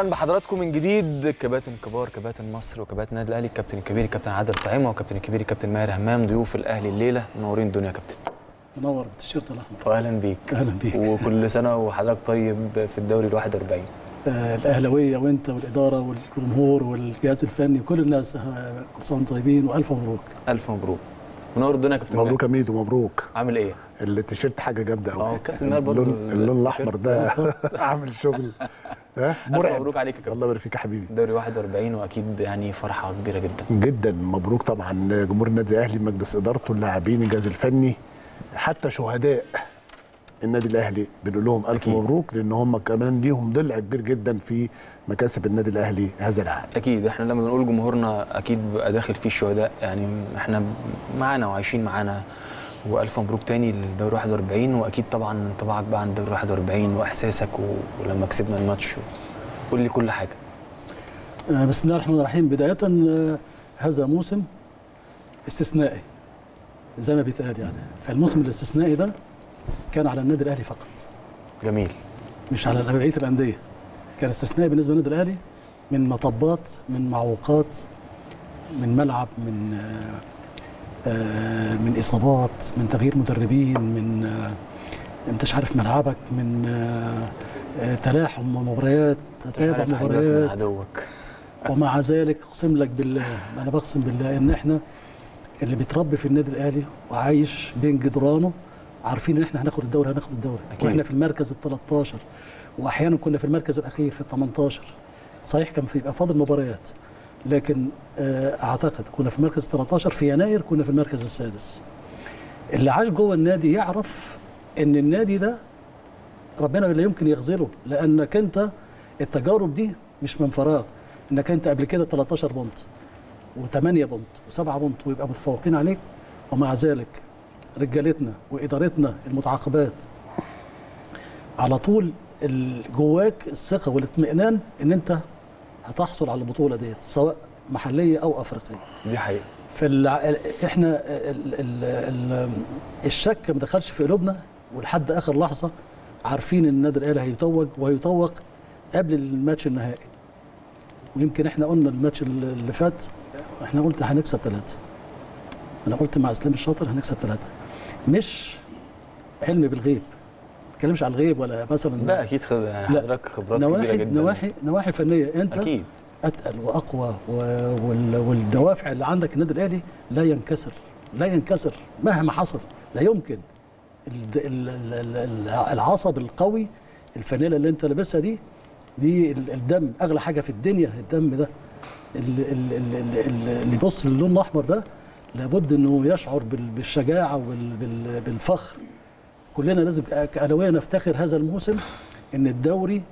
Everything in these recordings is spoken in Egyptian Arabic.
اهلا بحضراتكم من جديد كباتن كبار كباتن مصر وكباتن النادي الاهلي الكابتن الكبير الكابتن عادل طعيمه والكابتن الكبير الكابتن ماهر همام ضيوف الاهلي الليله منورين الدنيا يا كابتن منور بالتيشيرت الاحمر واهلا بيك اهلا بيك وكل سنه وحضرتك طيب في الدوري ال 41 آه الاهلاويه وانت والاداره والجمهور والجهاز الفني كل الناس آه، كل سنه وانتم طيبين والف مبروك الف مبروك منور الدنيا يا كابتن مبروك ماهر. يا ميدو مبروك عامل ايه؟ التيشيرت حاجه جامده اه قوي كابتن ماهر برضه اللون, اللون الاحمر ده عامل شغل ها الف مرعب مبروك عليك يا كابتن الله يبارك فيك يا حبيبي الدوري 41 واكيد يعني فرحه كبيره جدا جدا مبروك طبعا جمهور النادي الاهلي مجلس ادارته اللاعبين الجهاز الفني حتى شهداء النادي الاهلي بنقول لهم الف أكيد. مبروك لان هم كمان ليهم ضلع كبير جدا في مكاسب النادي الاهلي هذا العام اكيد احنا لما بنقول جمهورنا اكيد بيبقى داخل فيه الشهداء يعني احنا معانا وعايشين معانا والف مبروك تاني للدوري 41 واكيد طبعا انطباعك بقى عن الدوري 41 واحساسك و... ولما كسبنا الماتش قول لي كل حاجه آه بسم الله الرحمن الرحيم بدايه آه هذا موسم استثنائي زي ما بيتقال يعني فالموسم الاستثنائي ده كان على النادي الاهلي فقط جميل مش على بقيه الانديه كان استثنائي بالنسبه للنادي الاهلي من مطبات من معوقات من ملعب من آه، آه، من اصابات من تغيير مدربين من آه، انت مش عارف ملعبك من آه، آه، تلاحم مباريات مش تتابع عارف حاجات من مباريات عدوك ومع ذلك اقسم لك بالله انا بقسم بالله ان احنا اللي بيتربي في النادي الاهلي وعايش بين جدرانه عارفين ان احنا هناخد الدوري هناخد الدوري أكيد. واحنا في المركز ال 13 واحيانا كنا في المركز الاخير في ال 18 صحيح كان في يبقى فاضل مباريات لكن آه، اعتقد كنا في المركز ال 13 في يناير كنا في المركز السادس اللي عاش جوه النادي يعرف ان النادي ده ربنا لا يمكن يخذله لانك انت التجارب دي مش من فراغ انك انت قبل كده 13 بونت و8 بونت و7 بونت ويبقى متفوقين عليك ومع ذلك رجالتنا وادارتنا المتعاقبات على طول ال- جواك الثقه والاطمئنان ان انت هتحصل على البطوله ديت سواء محليه او افريقيه دي حقيقه فال... احنا ال... ال... ال... الشك ما دخلش في قلوبنا ولحد اخر لحظه عارفين ان النادي الاهلي هيتوج وهيتوق قبل الماتش النهائي ويمكن احنا قلنا الماتش اللي فات احنا قلت هنكسب ثلاثه انا قلت مع اسلام الشاطر هنكسب ثلاثه مش علم بالغيب ما بتكلمش على الغيب ولا مثلا ده اكيد خد... يعني لا. حضرتك خبرات كبيره نواحي جدا نواحي نواحي فنيه انت اكيد اتقل واقوى و- وال- والدوافع اللي عندك النادي الاهلي لا ينكسر لا ينكسر مهما حصل لا يمكن الد- ال- ال- ال- ال- العصب القوي الفانيلا اللي انت لابسها دي دي ال- الدم اغلى حاجه في الدنيا الدم ده ال- ال- ال- ال- ال- اللي يبص للون الاحمر ده لابد انه يشعر بال- بالشجاعه وبالفخر كلنا لازم ك- كاهلاويه نفتخر هذا الموسم ان الدوري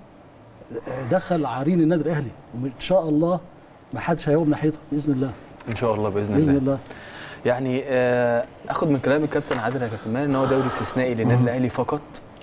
دخل عرين النادي الاهلي وان شاء الله ما حدش هيقوم ناحيته باذن الله ان شاء الله باذن, باذن الله الله يعني آه، اخد من كلام الكابتن عادل يا كابتن ماهر ان هو دوري استثنائي للنادي الاهلي فقط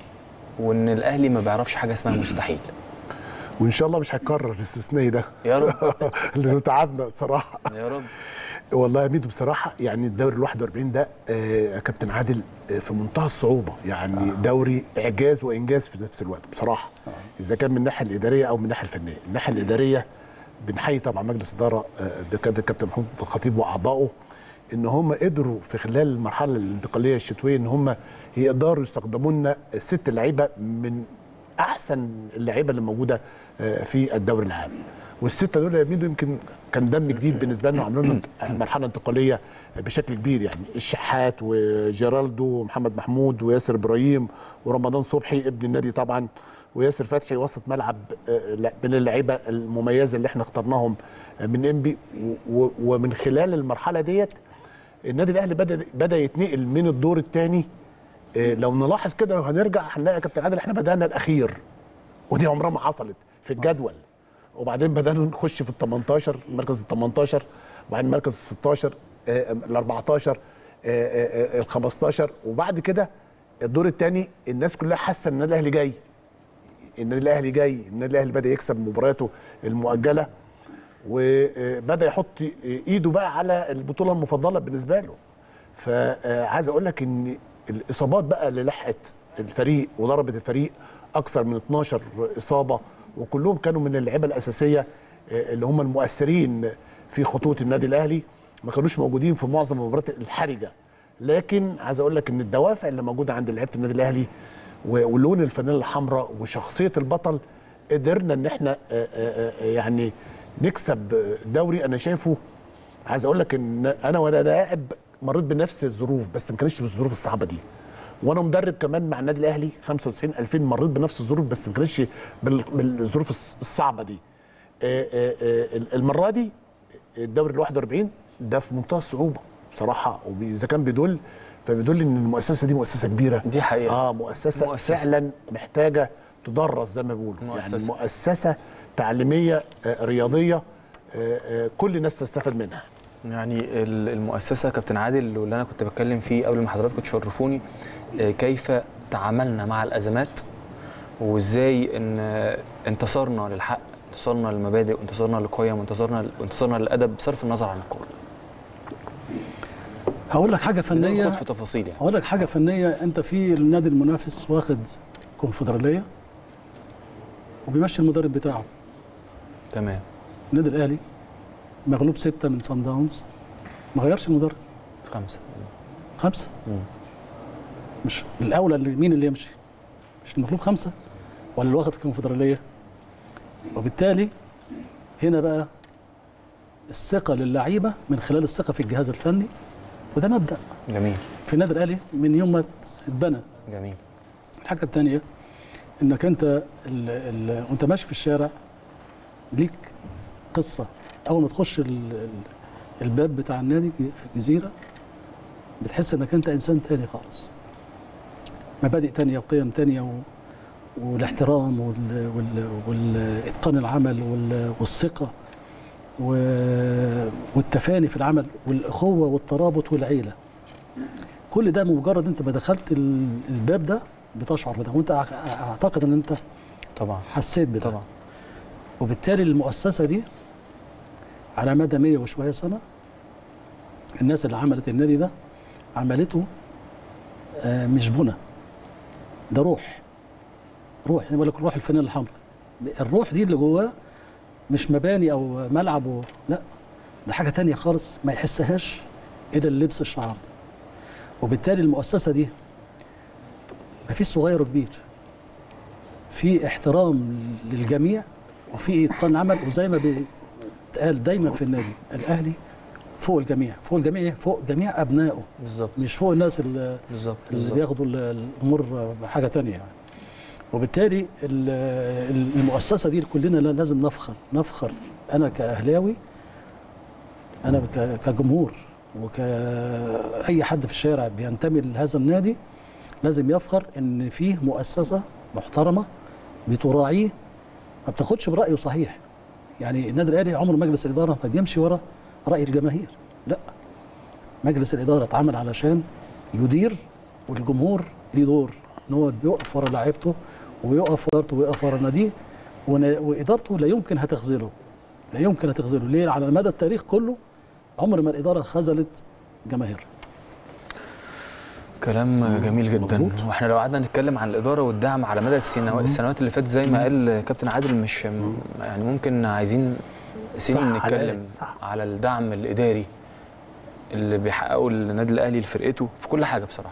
وان الاهلي ما بيعرفش حاجه اسمها مستحيل وان شاء الله مش هيتكرر الاستثنائي ده يا رب لانه تعبنا بصراحه يا رب والله يا ميدو بصراحه يعني الدوري ال 41 ده آه، يا كابتن عادل آه، في منتهى الصعوبه يعني دوري اعجاز وانجاز في نفس الوقت بصراحه اذا كان من الناحيه الاداريه او من الناحيه الفنيه الناحيه الاداريه بنحيي طبعا مجلس اداره آه، بقياده الكابتن محمود الخطيب واعضائه ان هم قدروا في خلال المرحله الانتقاليه الشتويه ان هم يقدروا يستخدموا لنا ست لعيبه من احسن اللعيبه اللي موجوده آه، في الدوري العام والسته دول يا ميدو يمكن كان دم جديد بالنسبه لنا وعملوا لنا مرحله انتقاليه بشكل كبير يعني الشحات وجيرالدو ومحمد محمود وياسر ابراهيم ورمضان صبحي ابن النادي طبعا وياسر فتحي وسط ملعب آه، لا- من اللعيبه المميزه اللي احنا اخترناهم آه، من انبي و- و- ومن خلال المرحله ديت النادي الاهلي بدا بدا يتنقل من الدور الثاني لو نلاحظ كده لو هنرجع هنلاقي يا كابتن عادل احنا بدانا الاخير ودي عمرها ما حصلت في الجدول وبعدين بدانا نخش في ال 18 المركز ال 18 وبعدين المركز ال 16 ال 14 ال 15 وبعد كده الدور الثاني الناس كلها حاسه ان النادي الاهلي جاي النادي الاهلي جاي النادي الاهلي بدا يكسب مبارياته المؤجله وبدا يحط ايده بقى على البطوله المفضله بالنسبه له فعايز اقول لك ان الاصابات بقى اللي لحقت الفريق وضربت الفريق اكثر من 12 اصابه وكلهم كانوا من اللعيبه الاساسيه آه، اللي هم المؤثرين في خطوط النادي الاهلي ما كانوش موجودين في معظم المباريات الحرجه لكن عايز اقول لك ان الدوافع اللي موجوده عند لعيبه النادي الاهلي و- ولون الفانيلا الحمراء وشخصيه البطل قدرنا ان احنا آه، آه، آه، يعني نكسب دوري انا شايفه عايز اقول لك ان انا وانا لاعب مريت بنفس الظروف بس ما كانتش بالظروف الصعبه دي وانا مدرب كمان مع النادي الاهلي 95 2000 مريت بنفس الظروف بس ما كانتش بال- بالظروف الص- الصعبه دي آه، آه، آه، المره دي الدوري ال 41 ده في منتهى الصعوبه بصراحه واذا كان بيدل فبيدل ان المؤسسه دي مؤسسه كبيره دي حقيقة. اه مؤسسه, مؤسسة. فعلا محتاجه تدرس زي ما بيقولوا مؤسسة. يعني مؤسسه تعليميه آه، رياضيه آه، آه، كل الناس تستفاد منها يعني ال- المؤسسه كابتن عادل واللي انا كنت بتكلم فيه قبل ما حضراتكم تشرفوني آه، كيف تعاملنا مع الازمات وازاي ان آه، انتصرنا للحق انتصرنا للمبادئ وانتصرنا للقيم وانتصرنا وانتصرنا للادب بصرف النظر عن الكوره هقول لك حاجه فنيه ندخل في تفاصيل يعني هقول لك حاجه فنيه انت في النادي المنافس واخد كونفدراليه وبيمشي المدرب بتاعه تمام النادي الاهلي مغلوب سته من سان داونز ما غيرش المدرب خمسه خمسه مم. مش الاولى اللي مين اللي يمشي مش المغلوب خمسه ولا اللي واخد الكونفدراليه وبالتالي هنا بقى الثقه للعيبه من خلال الثقه في الجهاز الفني وده مبدا جميل في النادي الاهلي من يوم ما اتبنى جميل الحاجه الثانيه انك انت ال ال وانت ماشي في الشارع ليك قصه اول ما تخش ال ال الباب بتاع النادي في الجزيره بتحس انك انت انسان تاني خالص مبادئ تانية وقيم تانية و والاحترام وال وال والاتقان العمل وال والثقه و- والتفاني في العمل والاخوه والترابط والعيله كل ده مجرد انت ما دخلت ال- الباب ده بتشعر بده وانت أع- اعتقد ان انت طبعا حسيت بده طبعا وبالتالي المؤسسه دي على مدى 100 وشويه سنه الناس اللي عملت النادي ده عملته آه، مش بنى ده روح روح يعني بقول لك الروح الفنيه الحمراء الروح دي اللي جواه مش مباني او ملعب و... لا ده حاجه تانية خالص ما يحسهاش الا اللي لبس الشعار ده وبالتالي المؤسسه دي ما فيش صغير وكبير في احترام للجميع وفي اتقان عمل وزي ما بيتقال دايما في النادي الاهلي فوق الجميع فوق الجميع إيه؟ فوق جميع ابنائه بالظبط مش فوق الناس اللي, بالظبط اللي بالظبط بياخدوا ال- الامور بحاجه تانية يعني وبالتالي ال- ال- المؤسسه دي كلنا لازم نفخر نفخر انا كاهلاوي انا ك- كجمهور وكاي حد في الشارع بينتمي لهذا النادي لازم يفخر ان فيه مؤسسه محترمه بتراعيه ما بتاخدش برايه صحيح يعني النادي الاهلي عمر مجلس الاداره ما بيمشي ورا راي الجماهير لا مجلس الاداره اتعمل علشان يدير والجمهور ليه دور ان هو بيقف ورا لعيبته ويقف ورا إدارته ويقف ورا ناديه ون- وادارته لا يمكن هتخذله لا يمكن هتخذله ليه على مدى التاريخ كله عمر ما الاداره خذلت جماهيرها كلام جميل جدا مظبوط. واحنا لو قعدنا نتكلم عن الاداره والدعم على مدى السنوات السنوات اللي فاتت زي ما قال كابتن عادل مش يعني ممكن عايزين سنين صح، نتكلم حلقات، صح. على الدعم الاداري اللي بيحققه النادي الاهلي لفرقته في كل حاجه بصراحه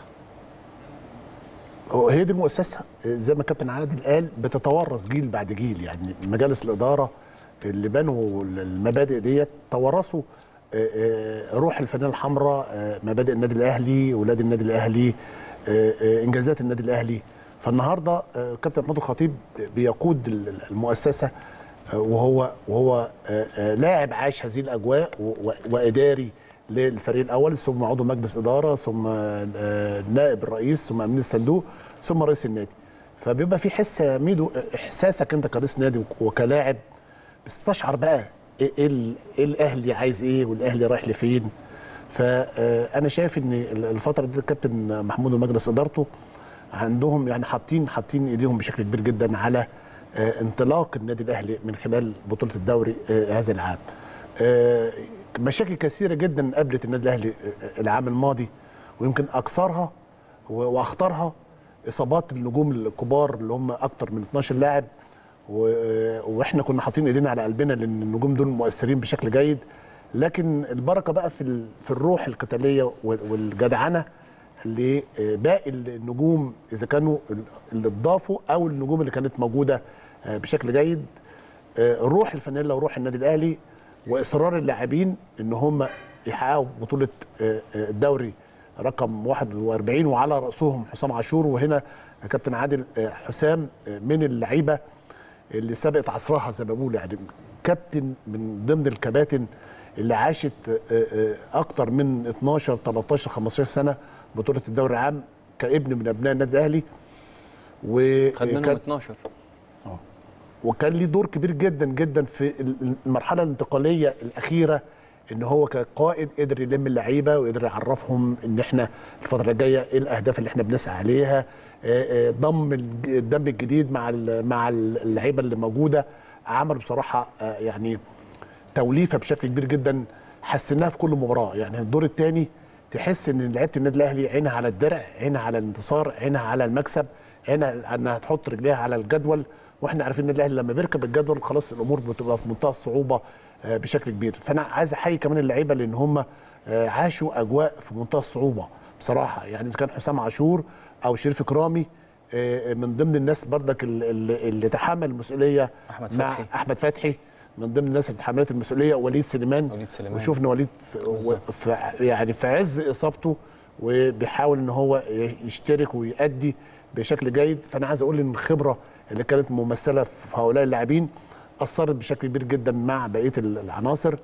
هو هي دي المؤسسه زي ما كابتن عادل قال بتتورث جيل بعد جيل يعني مجالس الاداره اللي بنوا المبادئ ديت تورثوا آه، آه، روح الفانيله الحمراء آه، مبادئ النادي الاهلي ولاد النادي الاهلي آه، آه، انجازات النادي الاهلي فالنهارده آه، كابتن محمود الخطيب بيقود ال- المؤسسه آه، وهو وهو آه، آه، لاعب عاش هذه الاجواء و- و- واداري للفريق الاول ثم عضو مجلس اداره ثم آه، نائب الرئيس ثم امين الصندوق ثم رئيس النادي فبيبقى في حس يا ميدو احساسك انت كرئيس نادي وك- وكلاعب بتستشعر بقى ايه إيه ال- إيه الاهلي عايز ايه والاهلي رايح لفين فانا شايف ان ال- الفتره دي الكابتن محمود ومجلس ادارته عندهم يعني حاطين حاطين ايديهم بشكل كبير جدا على آه، انطلاق النادي الاهلي من خلال بطوله الدوري آه، هذا العام. آه، مشاكل كثيره جدا قابلت النادي الاهلي آه، العام الماضي ويمكن اكثرها و- واخطرها اصابات النجوم الكبار اللي هم اكثر من 12 لاعب و- واحنا كنا حاطين ايدينا على قلبنا لان النجوم دول مؤثرين بشكل جيد لكن البركه بقى في ال- في الروح القتاليه وال- والجدعنه لباقي النجوم اذا كانوا ال- اللي اتضافوا او النجوم اللي كانت موجوده آه، بشكل جيد آه، روح الفانيلا وروح النادي الاهلي واصرار اللاعبين ان هم يحققوا بطوله آه، آه، الدوري رقم 41 وعلى راسهم حسام عاشور وهنا كابتن عادل آه، حسام آه، من اللعيبه اللي سبقت عصرها زي ما بقول يعني كابتن من ضمن الكباتن اللي عاشت آه، آه، اكتر من 12 13 15 سنه بطوله الدوري العام كابن من ابناء النادي الاهلي خد منهم وكان 12 وكان ليه دور كبير جدا جدا في ال- المرحله الانتقاليه الاخيره ان هو كقائد قدر يلم اللعيبه وقدر يعرفهم ان احنا الفتره الجايه ايه الاهداف اللي احنا بنسعى عليها آه، آه، ضم الج- الدم الجديد مع ال- مع اللعيبه اللي موجوده عمل بصراحه آه، يعني توليفه بشكل كبير جدا حسيناها في كل مباراه يعني الدور الثاني تحس ان لعيبه النادي الاهلي عينها على الدرع عينها على الانتصار عينها على المكسب عينها انها تحط رجليها على الجدول واحنا عارفين النادي الاهلي لما بيركب الجدول خلاص الامور بتبقى في منتهى الصعوبه آه، بشكل كبير فانا عايز احيي كمان اللعيبه لان هم آه، عاشوا اجواء في منتهى الصعوبه بصراحه يعني اذا كان حسام عاشور او شريف اكرامي آه، من ضمن الناس بردك اللي, اللي اللي تحمل المسؤوليه أحمد مع فتحي. احمد فتحي من ضمن الناس اللي تحملت المسؤوليه وليد سليمان وليد سليمان. وشفنا وليد في بالظبط. في يعني في عز اصابته وبيحاول ان هو يشترك ويأدي بشكل جيد فانا عايز اقول ان الخبره اللي كانت ممثله في هؤلاء اللاعبين اثرت بشكل كبير جدا مع بقيه العناصر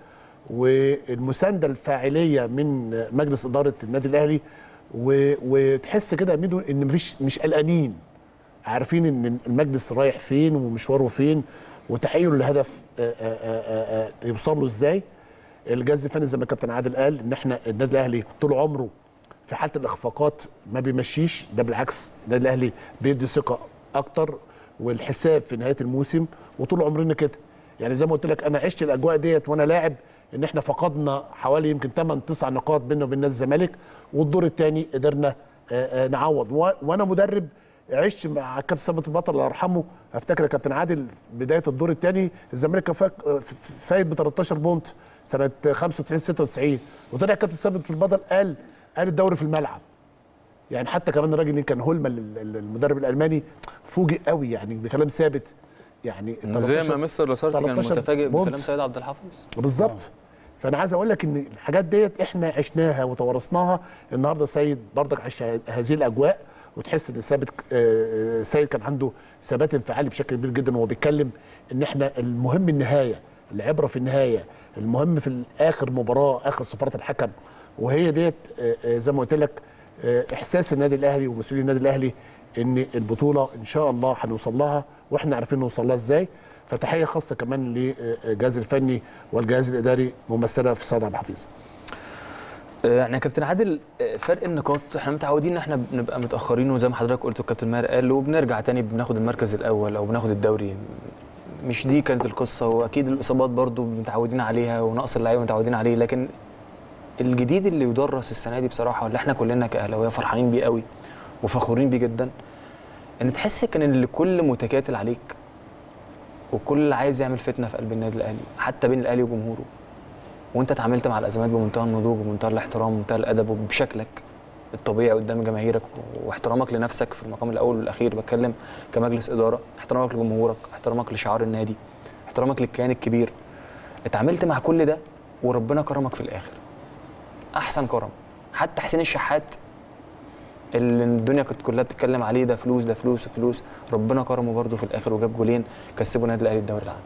والمسانده الفاعليه من مجلس اداره النادي الاهلي و- وتحس كده يا ميدو ان مفيش مش قلقانين عارفين ان المجلس رايح فين ومشواره فين وتحقيقه للهدف آه، آه، آه، آه، يوصل له ازاي الجهاز الفني زي ما كابتن عادل قال ان احنا النادي الاهلي طول عمره في حاله الاخفاقات ما بيمشيش ده بالعكس النادي الاهلي بيدي ثقه اكتر والحساب في نهايه الموسم وطول عمرنا كده يعني زي ما قلت لك انا عشت الاجواء ديت وانا لاعب ان احنا فقدنا حوالي يمكن 8 9 نقاط بيننا وبين نادي الزمالك والدور الثاني قدرنا آه، آه، نعوض و- وانا مدرب عشت مع كابتن ثابت البطل الله يرحمه افتكر يا كابتن عادل بدايه الدور الثاني الزمالك كان فاك- فايت ب 13 بونت سنه 95 96 وطلع كابتن ثابت في البطل قال قال الدوري في الملعب يعني حتى كمان الراجل اللي كان هولمان ال- ال- المدرب الالماني فوجئ قوي يعني بكلام ثابت يعني زي 13 ما مستر لاسارتي كان 13 متفاجئ بونت. بكلام سيد عبد الحافظ بالظبط فانا عايز اقول لك ان الحاجات ديت احنا عشناها وتوارثناها النهارده سيد برضك عاش هذه الاجواء وتحس ان ثابت آه، سيد كان عنده ثبات انفعالي بشكل كبير جدا وهو بيتكلم ان احنا المهم النهايه العبره في النهايه المهم في اخر مباراه اخر صفاره الحكم وهي ديت آه، آه، زي ما قلت لك آه، احساس النادي الاهلي ومسؤولين النادي الاهلي ان البطوله ان شاء الله هنوصل لها واحنا عارفين نوصل لها ازاي فتحيه خاصه كمان للجهاز الفني والجهاز الاداري ممثله في سعد عبد الحفيظ آه، يعني يا كابتن عادل آه، فرق النقاط احنا متعودين ان احنا بنبقى متاخرين وزي ما حضرتك قلت والكابتن ماهر قال وبنرجع تاني بناخد المركز الاول او بناخد الدوري مش دي كانت القصه واكيد الاصابات برضو متعودين عليها ونقص اللعيبه متعودين عليه لكن الجديد اللي يدرس السنه دي بصراحه اللي احنا كلنا كاهلاويه فرحانين بيه قوي وفخورين بيه جدا ان تحس كان اللي كل متكاتل عليك وكل عايز يعمل فتنه في قلب النادي الاهلي حتى بين الاهلي وجمهوره وانت اتعاملت مع الازمات بمنتهى النضوج ومنتهى الاحترام ومنتهى الادب وبشكلك الطبيعي قدام جماهيرك واحترامك لنفسك في المقام الاول والاخير بتكلم كمجلس اداره احترامك لجمهورك احترامك لشعار النادي احترامك للكيان الكبير اتعاملت مع كل ده وربنا كرمك في الاخر احسن كرم حتى حسين الشحات اللي الدنيا كانت كلها بتتكلم عليه ده فلوس ده فلوس فلوس ربنا كرمه برده في الاخر وجاب جولين كسبوا النادي الاهلي الدوري العام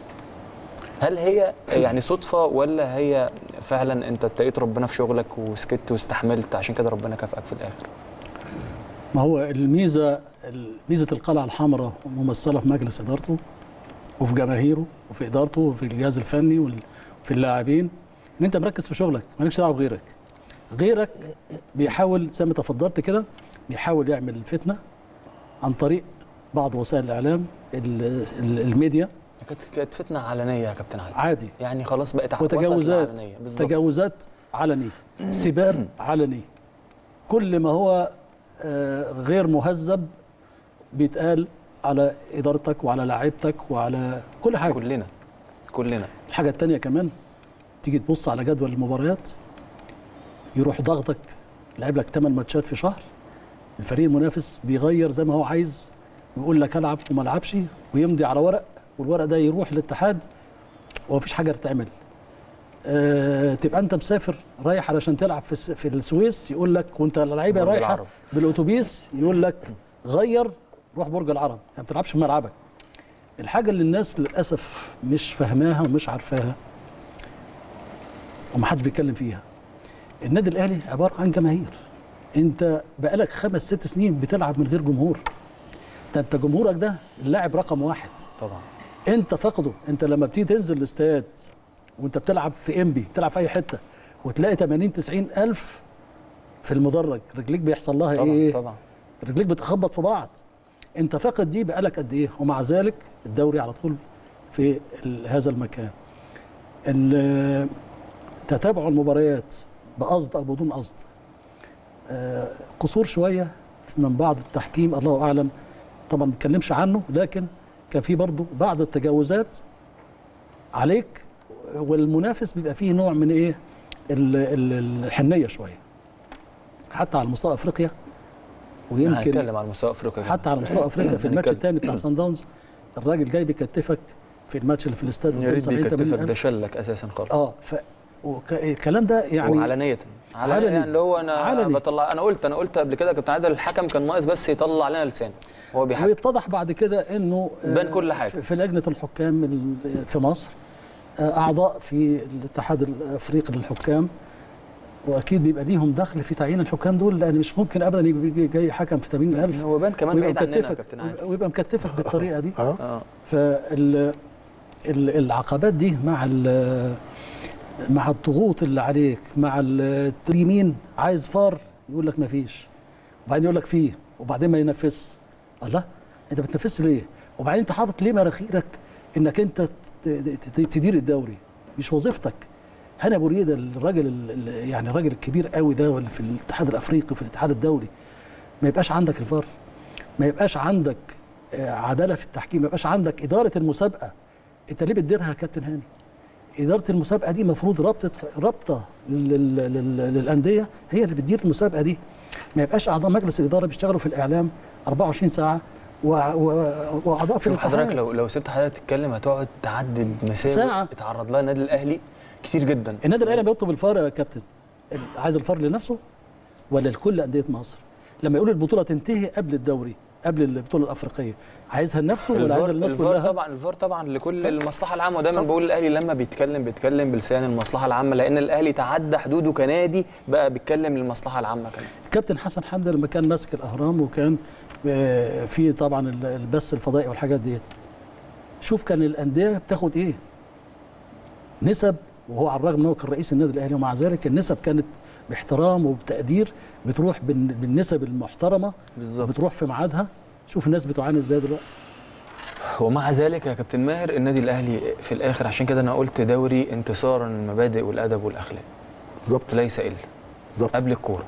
هل هي يعني صدفه ولا هي فعلا انت اتقيت ربنا في شغلك وسكت واستحملت عشان كده ربنا كافئك في الاخر ما هو الميزه ميزه القلعه الحمراء ممثله في مجلس ادارته وفي جماهيره وفي ادارته وفي الجهاز الفني وفي اللاعبين ان انت مركز في شغلك مالكش دعوه بغيرك غيرك بيحاول زي ما تفضلت كده بيحاول يعمل فتنه عن طريق بعض وسائل الاعلام ال- ال- الميديا كانت كانت فتنه علنيه يا كابتن عادل عادي يعني خلاص بقت ع- وصلت وتجاوزات للعلنية. بالظبط تجاوزات علني سباب علني كل ما هو آه، غير مهذب بيتقال على ادارتك وعلى لاعيبتك وعلى كل حاجه كلنا كلنا الحاجه الثانيه كمان تيجي تبص على جدول المباريات يروح ضغطك لعب لك 8 ماتشات في شهر الفريق المنافس بيغير زي ما هو عايز ويقول لك العب وما العبش ويمضي على ورق والورق ده يروح للاتحاد ومفيش حاجه تتعمل أه تبقى انت مسافر رايح علشان تلعب في الس- في السويس يقول لك وانت اللعيبه برج رايحه العرب. بالاتوبيس يقول لك غير روح برج العرب يعني ما بتلعبش في ملعبك الحاجه اللي الناس للاسف مش فاهماها ومش عارفاها ومحدش بيتكلم فيها النادي الاهلي عباره عن جماهير انت بقالك خمس ست سنين بتلعب من غير جمهور ده انت جمهورك ده اللاعب رقم واحد طبعا انت فاقده انت لما بتيجي تنزل الاستاد وانت بتلعب في انبي بتلعب في اي حته وتلاقي 80 90 الف في المدرج رجليك بيحصل لها طبعا ايه طبعا رجليك بتخبط في بعض انت فاقد دي بقالك قد ايه ومع ذلك الدوري على طول في ال- هذا المكان ال- تتابع المباريات بقصد او بدون قصد آه، قصور شويه من بعض التحكيم الله اعلم طبعا ما نتكلمش عنه لكن كان في برضه بعض التجاوزات عليك والمنافس بيبقى فيه نوع من ايه ال- ال- الحنيه شويه حتى على مستوى افريقيا ويمكن هنتكلم على مستوى افريقيا كمان. حتى على مستوى افريقيا في الماتش هنتكلم. الثاني بتاع سان داونز الراجل جاي بيكتفك في الماتش اللي في الاستاد يا قدام ريت 70 80 بيكتفك ده ألف. شلك اساسا خالص اه ف وك- الكلام ده يعني وعلانية علنية علني. يعني اللي هو انا علني. بطلع انا قلت انا قلت قبل كده كابتن عادل الحكم كان ناقص بس يطلع لنا لسان هو بيحكم ويتضح بعد كده انه آه، بان كل حاجة. في- في لجنه الحكام ال- في مصر آه، اعضاء في الاتحاد الافريقي للحكام واكيد بيبقى ليهم دخل في تعيين الحكام دول لان مش ممكن ابدا يجي جاي حكم في 80000 هو بان كمان ويبقى بعيد عننا يا مكتفك كابتن عادل ويبقى مكتفك بالطريقه دي اه اه فال ال- العقبات دي مع ال- مع الضغوط اللي عليك مع ال- اليمين عايز فار يقول لك ما فيش وبعدين يقول لك فيه وبعدين ما ينفذش الله انت بتنفذش ليه وبعدين انت حاطط ليه مراخيرك انك انت ت- ت- تدير الدوري مش وظيفتك هاني ابو ريده الراجل ال- ال- يعني الراجل الكبير قوي ده واللي في الاتحاد الافريقي وفي الاتحاد الدولي ما يبقاش عندك الفار ما يبقاش عندك آه، عداله في التحكيم ما يبقاش عندك اداره المسابقه انت ليه بتديرها يا كابتن هاني اداره المسابقه دي المفروض رابطه رابطه لل- لل- للانديه هي اللي بتدير المسابقه دي ما يبقاش اعضاء مجلس الاداره بيشتغلوا في الاعلام 24 ساعه و- و- واعضاء في شوف الاتحاد حضرتك لو لو سبت حضرتك تتكلم هتقعد تعدد مساوئ ساعة. اتعرض لها النادي الاهلي كتير جدا النادي الاهلي بيطلب الفار يا كابتن ال- عايز الفار لنفسه ولا لكل انديه مصر لما يقول البطوله تنتهي قبل الدوري قبل البطوله الافريقيه عايزها لنفسه ولا عايزها الفار, للناس الفار كلها طبعا الفار طبعا لكل المصلحه العامه ودايما بقول الاهلي لما بيتكلم بيتكلم بلسان المصلحه العامه لان الاهلي تعدى حدوده كنادي بقى بيتكلم للمصلحه العامه كمان كابتن حسن حمدي لما كان ماسك الاهرام وكان آه، في طبعا ال- البث الفضائي والحاجات ديت شوف كان الانديه بتاخد ايه نسب وهو على الرغم ان هو كان رئيس النادي الاهلي ومع ذلك النسب كانت باحترام وبتقدير بتروح بال- بالنسب المحترمه بالظبط بتروح في ميعادها شوف الناس بتعاني ازاي دلوقتي ومع ذلك يا كابتن ماهر النادي الاهلي في الاخر عشان كده انا قلت دوري انتصارا للمبادئ والادب والاخلاق بالظبط ليس الا بالظبط قبل الكوره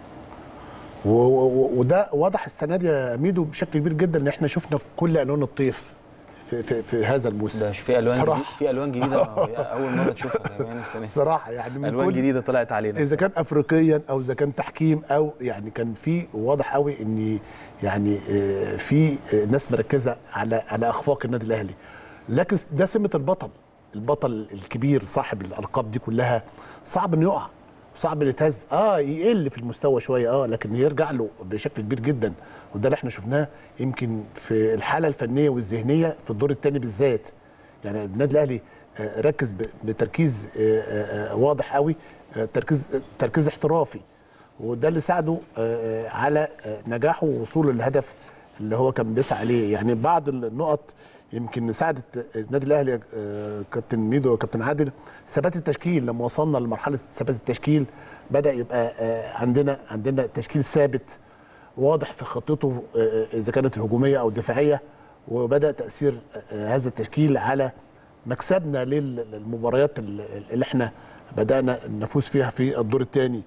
و- و- وده واضح السنه دي يا ميدو بشكل كبير جدا ان احنا شفنا كل الوان الطيف في, في, في هذا الموسم ده في الوان صراحة. جديد في الوان جديده اول مره تشوفها كمان السنه دي بصراحه يعني من الوان كل جديده طلعت علينا اذا كان افريقيا او اذا كان تحكيم او يعني كان في واضح قوي ان يعني آه، في آه، ناس مركزه على على اخفاق النادي الاهلي لكن ده سمه البطل البطل الكبير صاحب الالقاب دي كلها صعب انه يقع صعب انه يتهز اه يقل في المستوى شويه اه لكن يرجع له بشكل كبير جدا وده اللي احنا شفناه يمكن في الحاله الفنيه والذهنيه في الدور الثاني بالذات يعني النادي الاهلي آه، ركز ب- بتركيز آه، آه، آه، واضح قوي آه، تركيز تركيز احترافي وده اللي ساعده آه، آه، على آه، نجاحه ووصوله للهدف اللي هو كان بيسعى عليه يعني بعض النقط يمكن ساعدت النادي الاهلي آه، كابتن ميدو وكابتن عادل ثبات التشكيل لما وصلنا لمرحله ثبات التشكيل بدا يبقى آه، عندنا عندنا تشكيل ثابت واضح في خطته آه، اذا كانت هجوميه او دفاعيه وبدا تاثير آه، هذا التشكيل على مكسبنا لل- للمباريات اللي اللي احنا بدانا نفوز فيها في الدور الثاني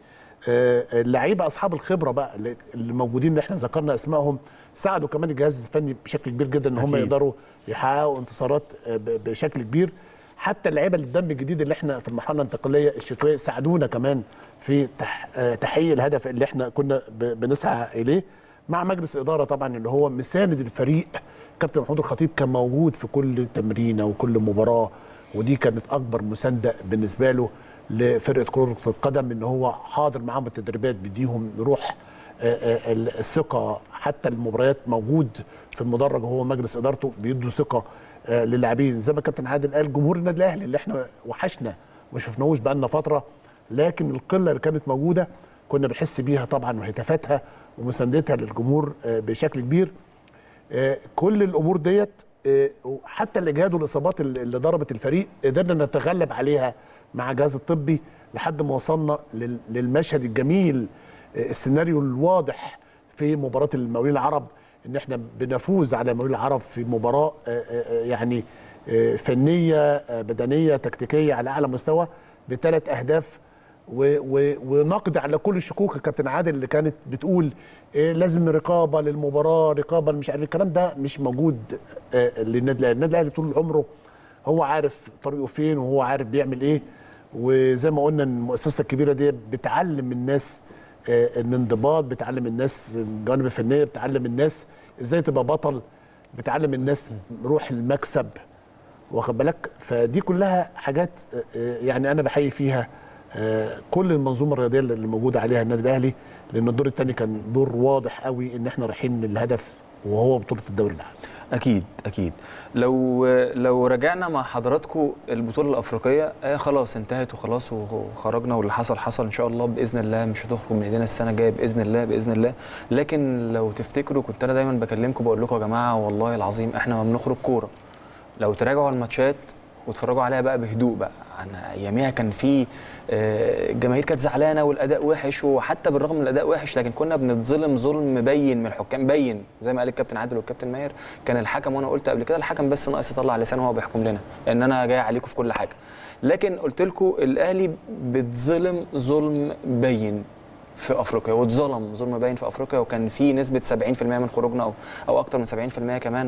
آه، اللعيبه اصحاب الخبره بقى اللي- اللي موجودين اللي احنا ذكرنا اسمائهم ساعدوا كمان الجهاز الفني بشكل كبير جدا ان هم أكيد. يقدروا يحققوا انتصارات آه، ب- بشكل كبير حتى اللعيبه اللي الدم الجديد اللي احنا في المرحله الانتقاليه الشتويه ساعدونا كمان في تح- آه، تحقيق الهدف اللي احنا كنا ب- بنسعى اليه مع مجلس اداره طبعا اللي هو مساند الفريق كابتن محمود الخطيب كان موجود في كل تمرينه وكل مباراه ودي كانت اكبر مسانده بالنسبه له لفرقه كره القدم ان هو حاضر معاهم التدريبات بيديهم روح آه، آه، الثقه حتى المباريات موجود في المدرج وهو مجلس ادارته بيدوا ثقه آه، للاعبين زي ما كابتن عادل قال جمهور النادي الاهلي اللي احنا وحشنا ما شفناهوش بقالنا فتره لكن القله اللي كانت موجوده كنا بنحس بيها طبعا وهتافاتها ومساندتها للجمهور آه، بشكل كبير آه، كل الامور ديت آه، حتى الاجهاد والاصابات اللي اللي ضربت الفريق قدرنا نتغلب عليها مع الجهاز الطبي لحد ما وصلنا لل- للمشهد الجميل آه، السيناريو الواضح في مباراه المقاولين العرب ان احنا بنفوز على المقاولين العرب في مباراه آه، آه، آه، يعني آه، فنيه آه، بدنيه تكتيكيه على اعلى مستوى بثلاث اهداف و و ونقد على كل الشكوك الكابتن عادل اللي كانت بتقول إيه لازم رقابه للمباراه رقابه مش عارف الكلام ده مش موجود آه، للنادي الاهلي النادي الاهلي طول عمره هو عارف طريقه فين وهو عارف بيعمل ايه وزي ما قلنا إن المؤسسه الكبيره دي بتعلم الناس آه، الانضباط بتعلم الناس الجوانب الفنيه بتعلم الناس ازاي تبقى بطل بتعلم الناس روح المكسب واخد بالك فدي كلها حاجات آه، آه، يعني انا بحيي فيها آه، كل المنظومه الرياضيه اللي موجوده عليها النادي الاهلي لان الدور الثاني كان دور واضح قوي ان احنا رايحين للهدف وهو بطوله الدوري العام اكيد اكيد لو لو رجعنا مع حضراتكم البطوله الافريقيه آه خلاص انتهت وخلاص وخرجنا واللي حصل حصل ان شاء الله باذن الله مش هتخرج من ايدينا السنه الجايه باذن الله باذن الله لكن لو تفتكروا كنت انا دايما بكلمكم بقول لكم يا جماعه والله العظيم احنا ما بنخرج كوره لو تراجعوا على الماتشات واتفرجوا عليها بقى بهدوء بقى انا اياميها كان في آه، الجماهير كانت زعلانه والاداء وحش وحتى بالرغم من الاداء وحش لكن كنا بنتظلم ظلم مبين من الحكام باين زي ما قال الكابتن عادل والكابتن ماهر كان الحكم وانا قلت قبل كده الحكم بس ناقص يطلع لسانه وهو بيحكم لنا لان انا جاي عليكم في كل حاجه لكن قلت لكم الاهلي بيتظلم ظلم باين في افريقيا واتظلم ظلم باين في افريقيا وكان في نسبه 70% من خروجنا او او اكتر من 70% كمان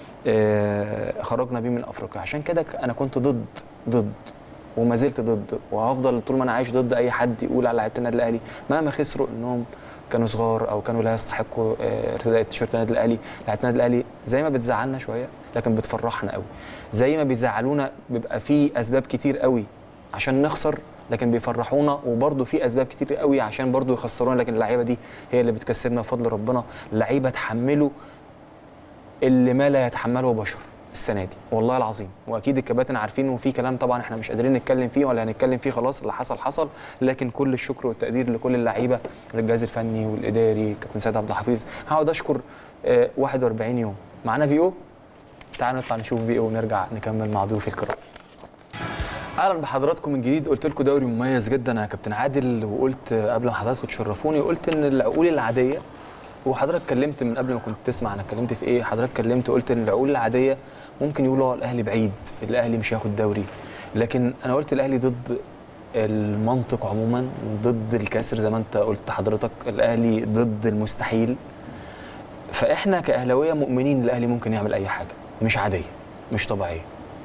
آه، خرجنا بيه من افريقيا عشان كده ك- انا كنت ضد ضد وما زلت ضد وهفضل طول ما انا عايش ضد اي حد يقول على لعيبه النادي الاهلي مهما خسروا انهم كانوا صغار او كانوا لا يستحقوا آه، ارتداء تيشيرت النادي الاهلي لعيبه النادي الاهلي زي ما بتزعلنا شويه لكن بتفرحنا قوي زي ما بيزعلونا بيبقى في اسباب كتير قوي عشان نخسر لكن بيفرحونا وبرضه في اسباب كتير قوي عشان برضه يخسرونا لكن اللعيبه دي هي اللي بتكسبنا بفضل ربنا لعيبه تحملوا اللي ما لا يتحمله بشر السنه دي والله العظيم واكيد الكباتن عارفين وفي كلام طبعا احنا مش قادرين نتكلم فيه ولا هنتكلم فيه خلاص اللي حصل حصل لكن كل الشكر والتقدير لكل اللعيبه للجهاز الفني والاداري كابتن سيد عبد الحفيظ هقعد اشكر آه، 41 يوم معانا في او تعالوا نطلع نشوف في او ونرجع نكمل مع ضيوف الكرام اهلا بحضراتكم من جديد قلت لكم دوري مميز جدا يا كابتن عادل وقلت قبل ما حضراتكم تشرفوني قلت ان العقول العاديه وحضرتك اتكلمت من قبل ما كنت تسمع انا اتكلمت في ايه حضرتك اتكلمت قلت ان العقول العاديه ممكن يقولوا اه الاهلي بعيد الاهلي مش هياخد دوري لكن انا قلت الاهلي ضد المنطق عموما ضد الكسر زي ما انت قلت حضرتك الاهلي ضد المستحيل فاحنا كاهلاويه مؤمنين الاهلي ممكن يعمل اي حاجه مش عاديه مش طبيعيه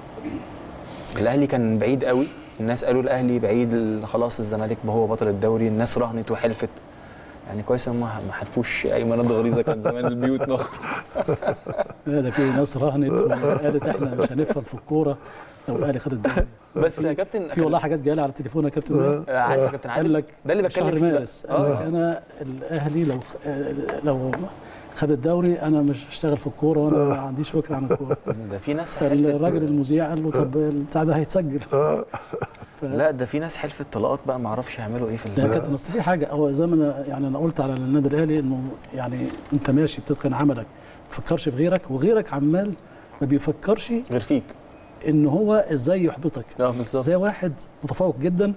الاهلي كان بعيد قوي الناس قالوا الاهلي بعيد خلاص الزمالك هو بطل الدوري الناس رهنت وحلفت يعني كويس ان هم ما حلفوش اي مناطق غريزه كان زمان البيوت نخر لا ده في ناس رهنت وقالت احنا مش هنفهم في الكوره لو الاهلي خد الدوري بس يا كابتن في والله حاجات جايه لي على التليفون يا كابتن ماهر. آه، عارف يا كابتن قال عادل لك ده اللي بتكلم شهر فيه بقى. مارس قال لك آه. انا الاهلي لو آه، لو خد الدوري انا مش هشتغل في الكوره وانا ما عنديش فكره عن الكوره ده في ناس حلفت فالراجل المذيع قال له طب البتاع ده هيتسجل ف- لا ده في ناس حلفت طلقات بقى ما اعرفش يعملوا ايه في لا يا ال- كابتن اصل في حاجه هو زي ما انا يعني انا قلت على النادي الاهلي انه يعني انت ماشي بتتقن عملك ما تفكرش في غيرك وغيرك عمال ما بيفكرش غير فيك ان هو ازاي يحبطك اه بالظبط زي واحد متفوق جدا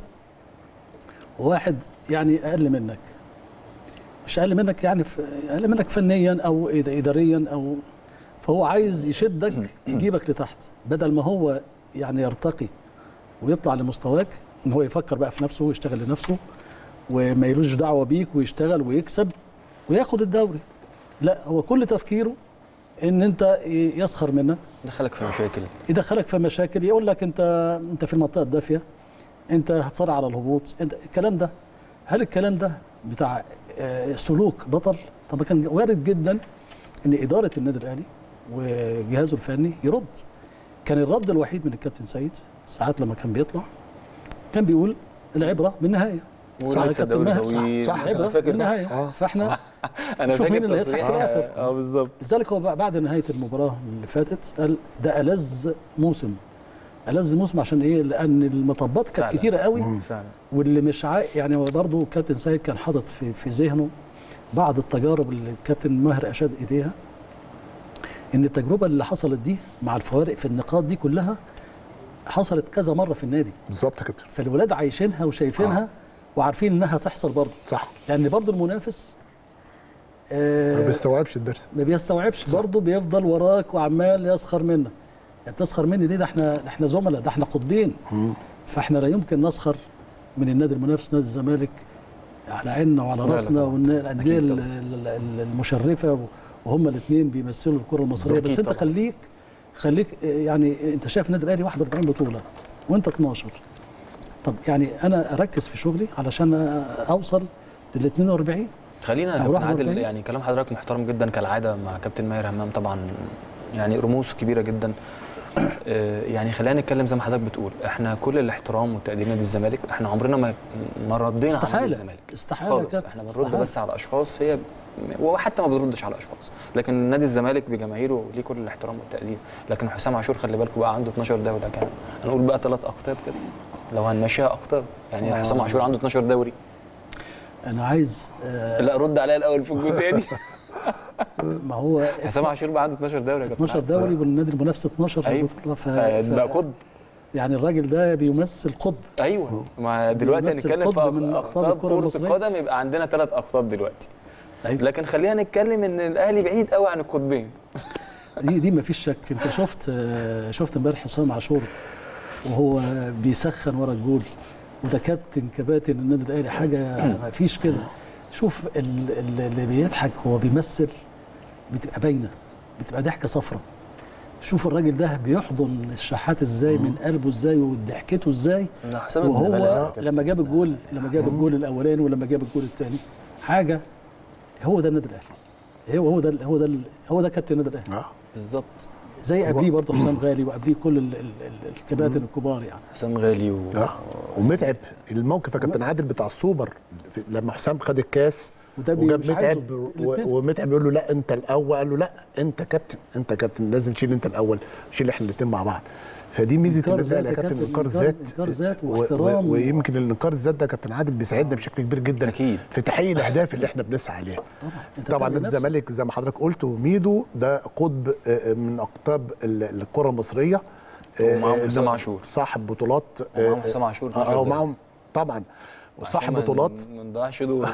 وواحد يعني اقل منك مش اقل منك يعني في اقل منك فنيا او إد- اداريا او فهو عايز يشدك يجيبك لتحت بدل ما هو يعني يرتقي ويطلع لمستواك ان هو يفكر بقى في نفسه ويشتغل لنفسه وما يلوش دعوه بيك ويشتغل ويكسب وياخد الدوري لا هو كل تفكيره ان انت يسخر منك دخلك في مشاكل يدخلك في مشاكل يقول لك انت انت في المنطقه الدافيه انت هتصارع على الهبوط انت الكلام ده هل الكلام ده بتاع آه، سلوك بطل طب ما كان وارد جدا ان اداره النادي الاهلي وجهازه الفني يرد كان الرد الوحيد من الكابتن سيد ساعات لما كان بيطلع كان بيقول العبره بالنهايه ولسه كابتن الدوري ماهر. طويل. صح. أنا العبره فاكر بالنهايه آه. فاحنا انا شوف مين فاكر اللي هيضحك في تصريح الآخر. اه بالظبط لذلك هو بقى بعد نهايه المباراه اللي فاتت قال ده ألذ موسم ألذ موسم عشان ايه؟ لان المطبات كانت فعلا. كتيره قوي فعلا واللي مش عا... يعني هو برضه الكابتن سيد كان حاطط في في ذهنه بعض التجارب اللي الكابتن ماهر اشاد اليها ان التجربه اللي حصلت دي مع الفوارق في النقاط دي كلها حصلت كذا مره في النادي بالظبط كده فالولاد عايشينها وشايفينها آه. وعارفين انها هتحصل برضه صح لان برضه المنافس آه ما بيستوعبش الدرس ما بيستوعبش برضه بيفضل وراك وعمال يسخر منك يعني بتسخر مني ليه ده احنا ده احنا زملاء ده احنا قطبين فاحنا لا يمكن نسخر من النادي المنافس نادي الزمالك على عيننا وعلى لا لا راسنا طبعاً. والانديه أكيد ال- طبعاً. ال- ال- المشرفه وهم الاثنين بيمثلوا الكره المصريه أكيد بس انت طبعاً. خليك خليك يعني انت شايف النادي الاهلي 41 بطوله وانت 12 طب يعني انا اركز في شغلي علشان اوصل لل 42 خلينا يا أو كابتن 41. عادل يعني كلام حضرتك محترم جدا كالعاده مع كابتن ماهر همام طبعا يعني رموز كبيره جدا آه، يعني خلينا نتكلم زي ما حضرتك بتقول احنا كل الاحترام والتقدير لنادي الزمالك احنا عمرنا ما ما ردينا على نادي استحالة. الزمالك استحالة يا خالص كابتن، احنا بنرد استحالة. بس على اشخاص هي وحتى ما بنردش على اشخاص لكن نادي الزمالك بجماهيره ليه كل الاحترام والتقدير لكن حسام عاشور خلي بالكم بقى عنده 12 دوري كمان هنقول بقى ثلاث اقطاب كده لو هنمشيها اقطاب يعني آه. حسام عاشور عنده 12 دوري انا عايز آه لا رد عليا الاول في الجزئيه دي ما هو حسام عاشور بقى عنده 12 دوري يا كابتن 12 عادل. دوري والنادي المنافس 12 أيوة. بطولة ف... آه، ف... بقى قطب يعني الراجل ده بيمثل قطب ايوه ما دلوقتي بيمثل هنتكلم في قطب من اقطاب أقطاب الكرة كره المصرية. القدم يبقى عندنا ثلاث اقطاب دلوقتي أيوة. لكن خلينا نتكلم ان الاهلي بعيد قوي عن القطبين دي دي ما فيش شك انت شفت آه، شفت امبارح حسام عاشور وهو بيسخن ورا الجول وده كابتن كباتن النادي الاهلي حاجه ما فيش كده شوف ال- ال- اللي بيضحك هو بيمثل بتبقى باينه بتبقى ضحكه صفرة شوف الراجل ده بيحضن الشحات ازاي من قلبه ازاي وضحكته ازاي لا، حسام ابن وهو بلد. لما جاب الجول لما جاب الجول الاولاني ولما جاب الجول الثاني حاجه هو ده النادي الاهلي هو هو ده هو ده هو ده كابتن النادي الاهلي اه بالظبط زي قبليه برضه حسام غالي وقبليه كل ال- ال- ال- الكباتن الكبار يعني حسام غالي و... اه ومتعب الموقف يا كابتن عادل بتاع السوبر في- لما حسام خد الكاس وده بي- وجاب مش عايزه. متعب و- الاتنين. ومتعب يقول له لا انت الاول قال له لا انت كابتن انت كابتن لازم تشيل انت الاول شيل احنا الاثنين مع بعض فدي ميزه إنكار النادي الاهلي يا ذات يا كابتن كابتن، انكار إنكار- ذات إنكار ذات و- واحترام. و- ويمكن الانكار الذات ده يا كابتن عادل بيساعدنا بشكل كبير جدا أكيد. في تحقيق الاهداف اللي احنا بنسعى عليها أنت طبعا بتعمل نادي نفسك. الزمالك زي ما حضرتك قلت وميدو ده قطب آه، من اقطاب ال- الكره المصريه آه، ومعاهم آه، حسام عاشور. صاحب بطولات ومعاهم حسام عاشور 12 اه دوري. ومعاهم طبعا وصاحب عشان ما- بطولات ما نضيعش دول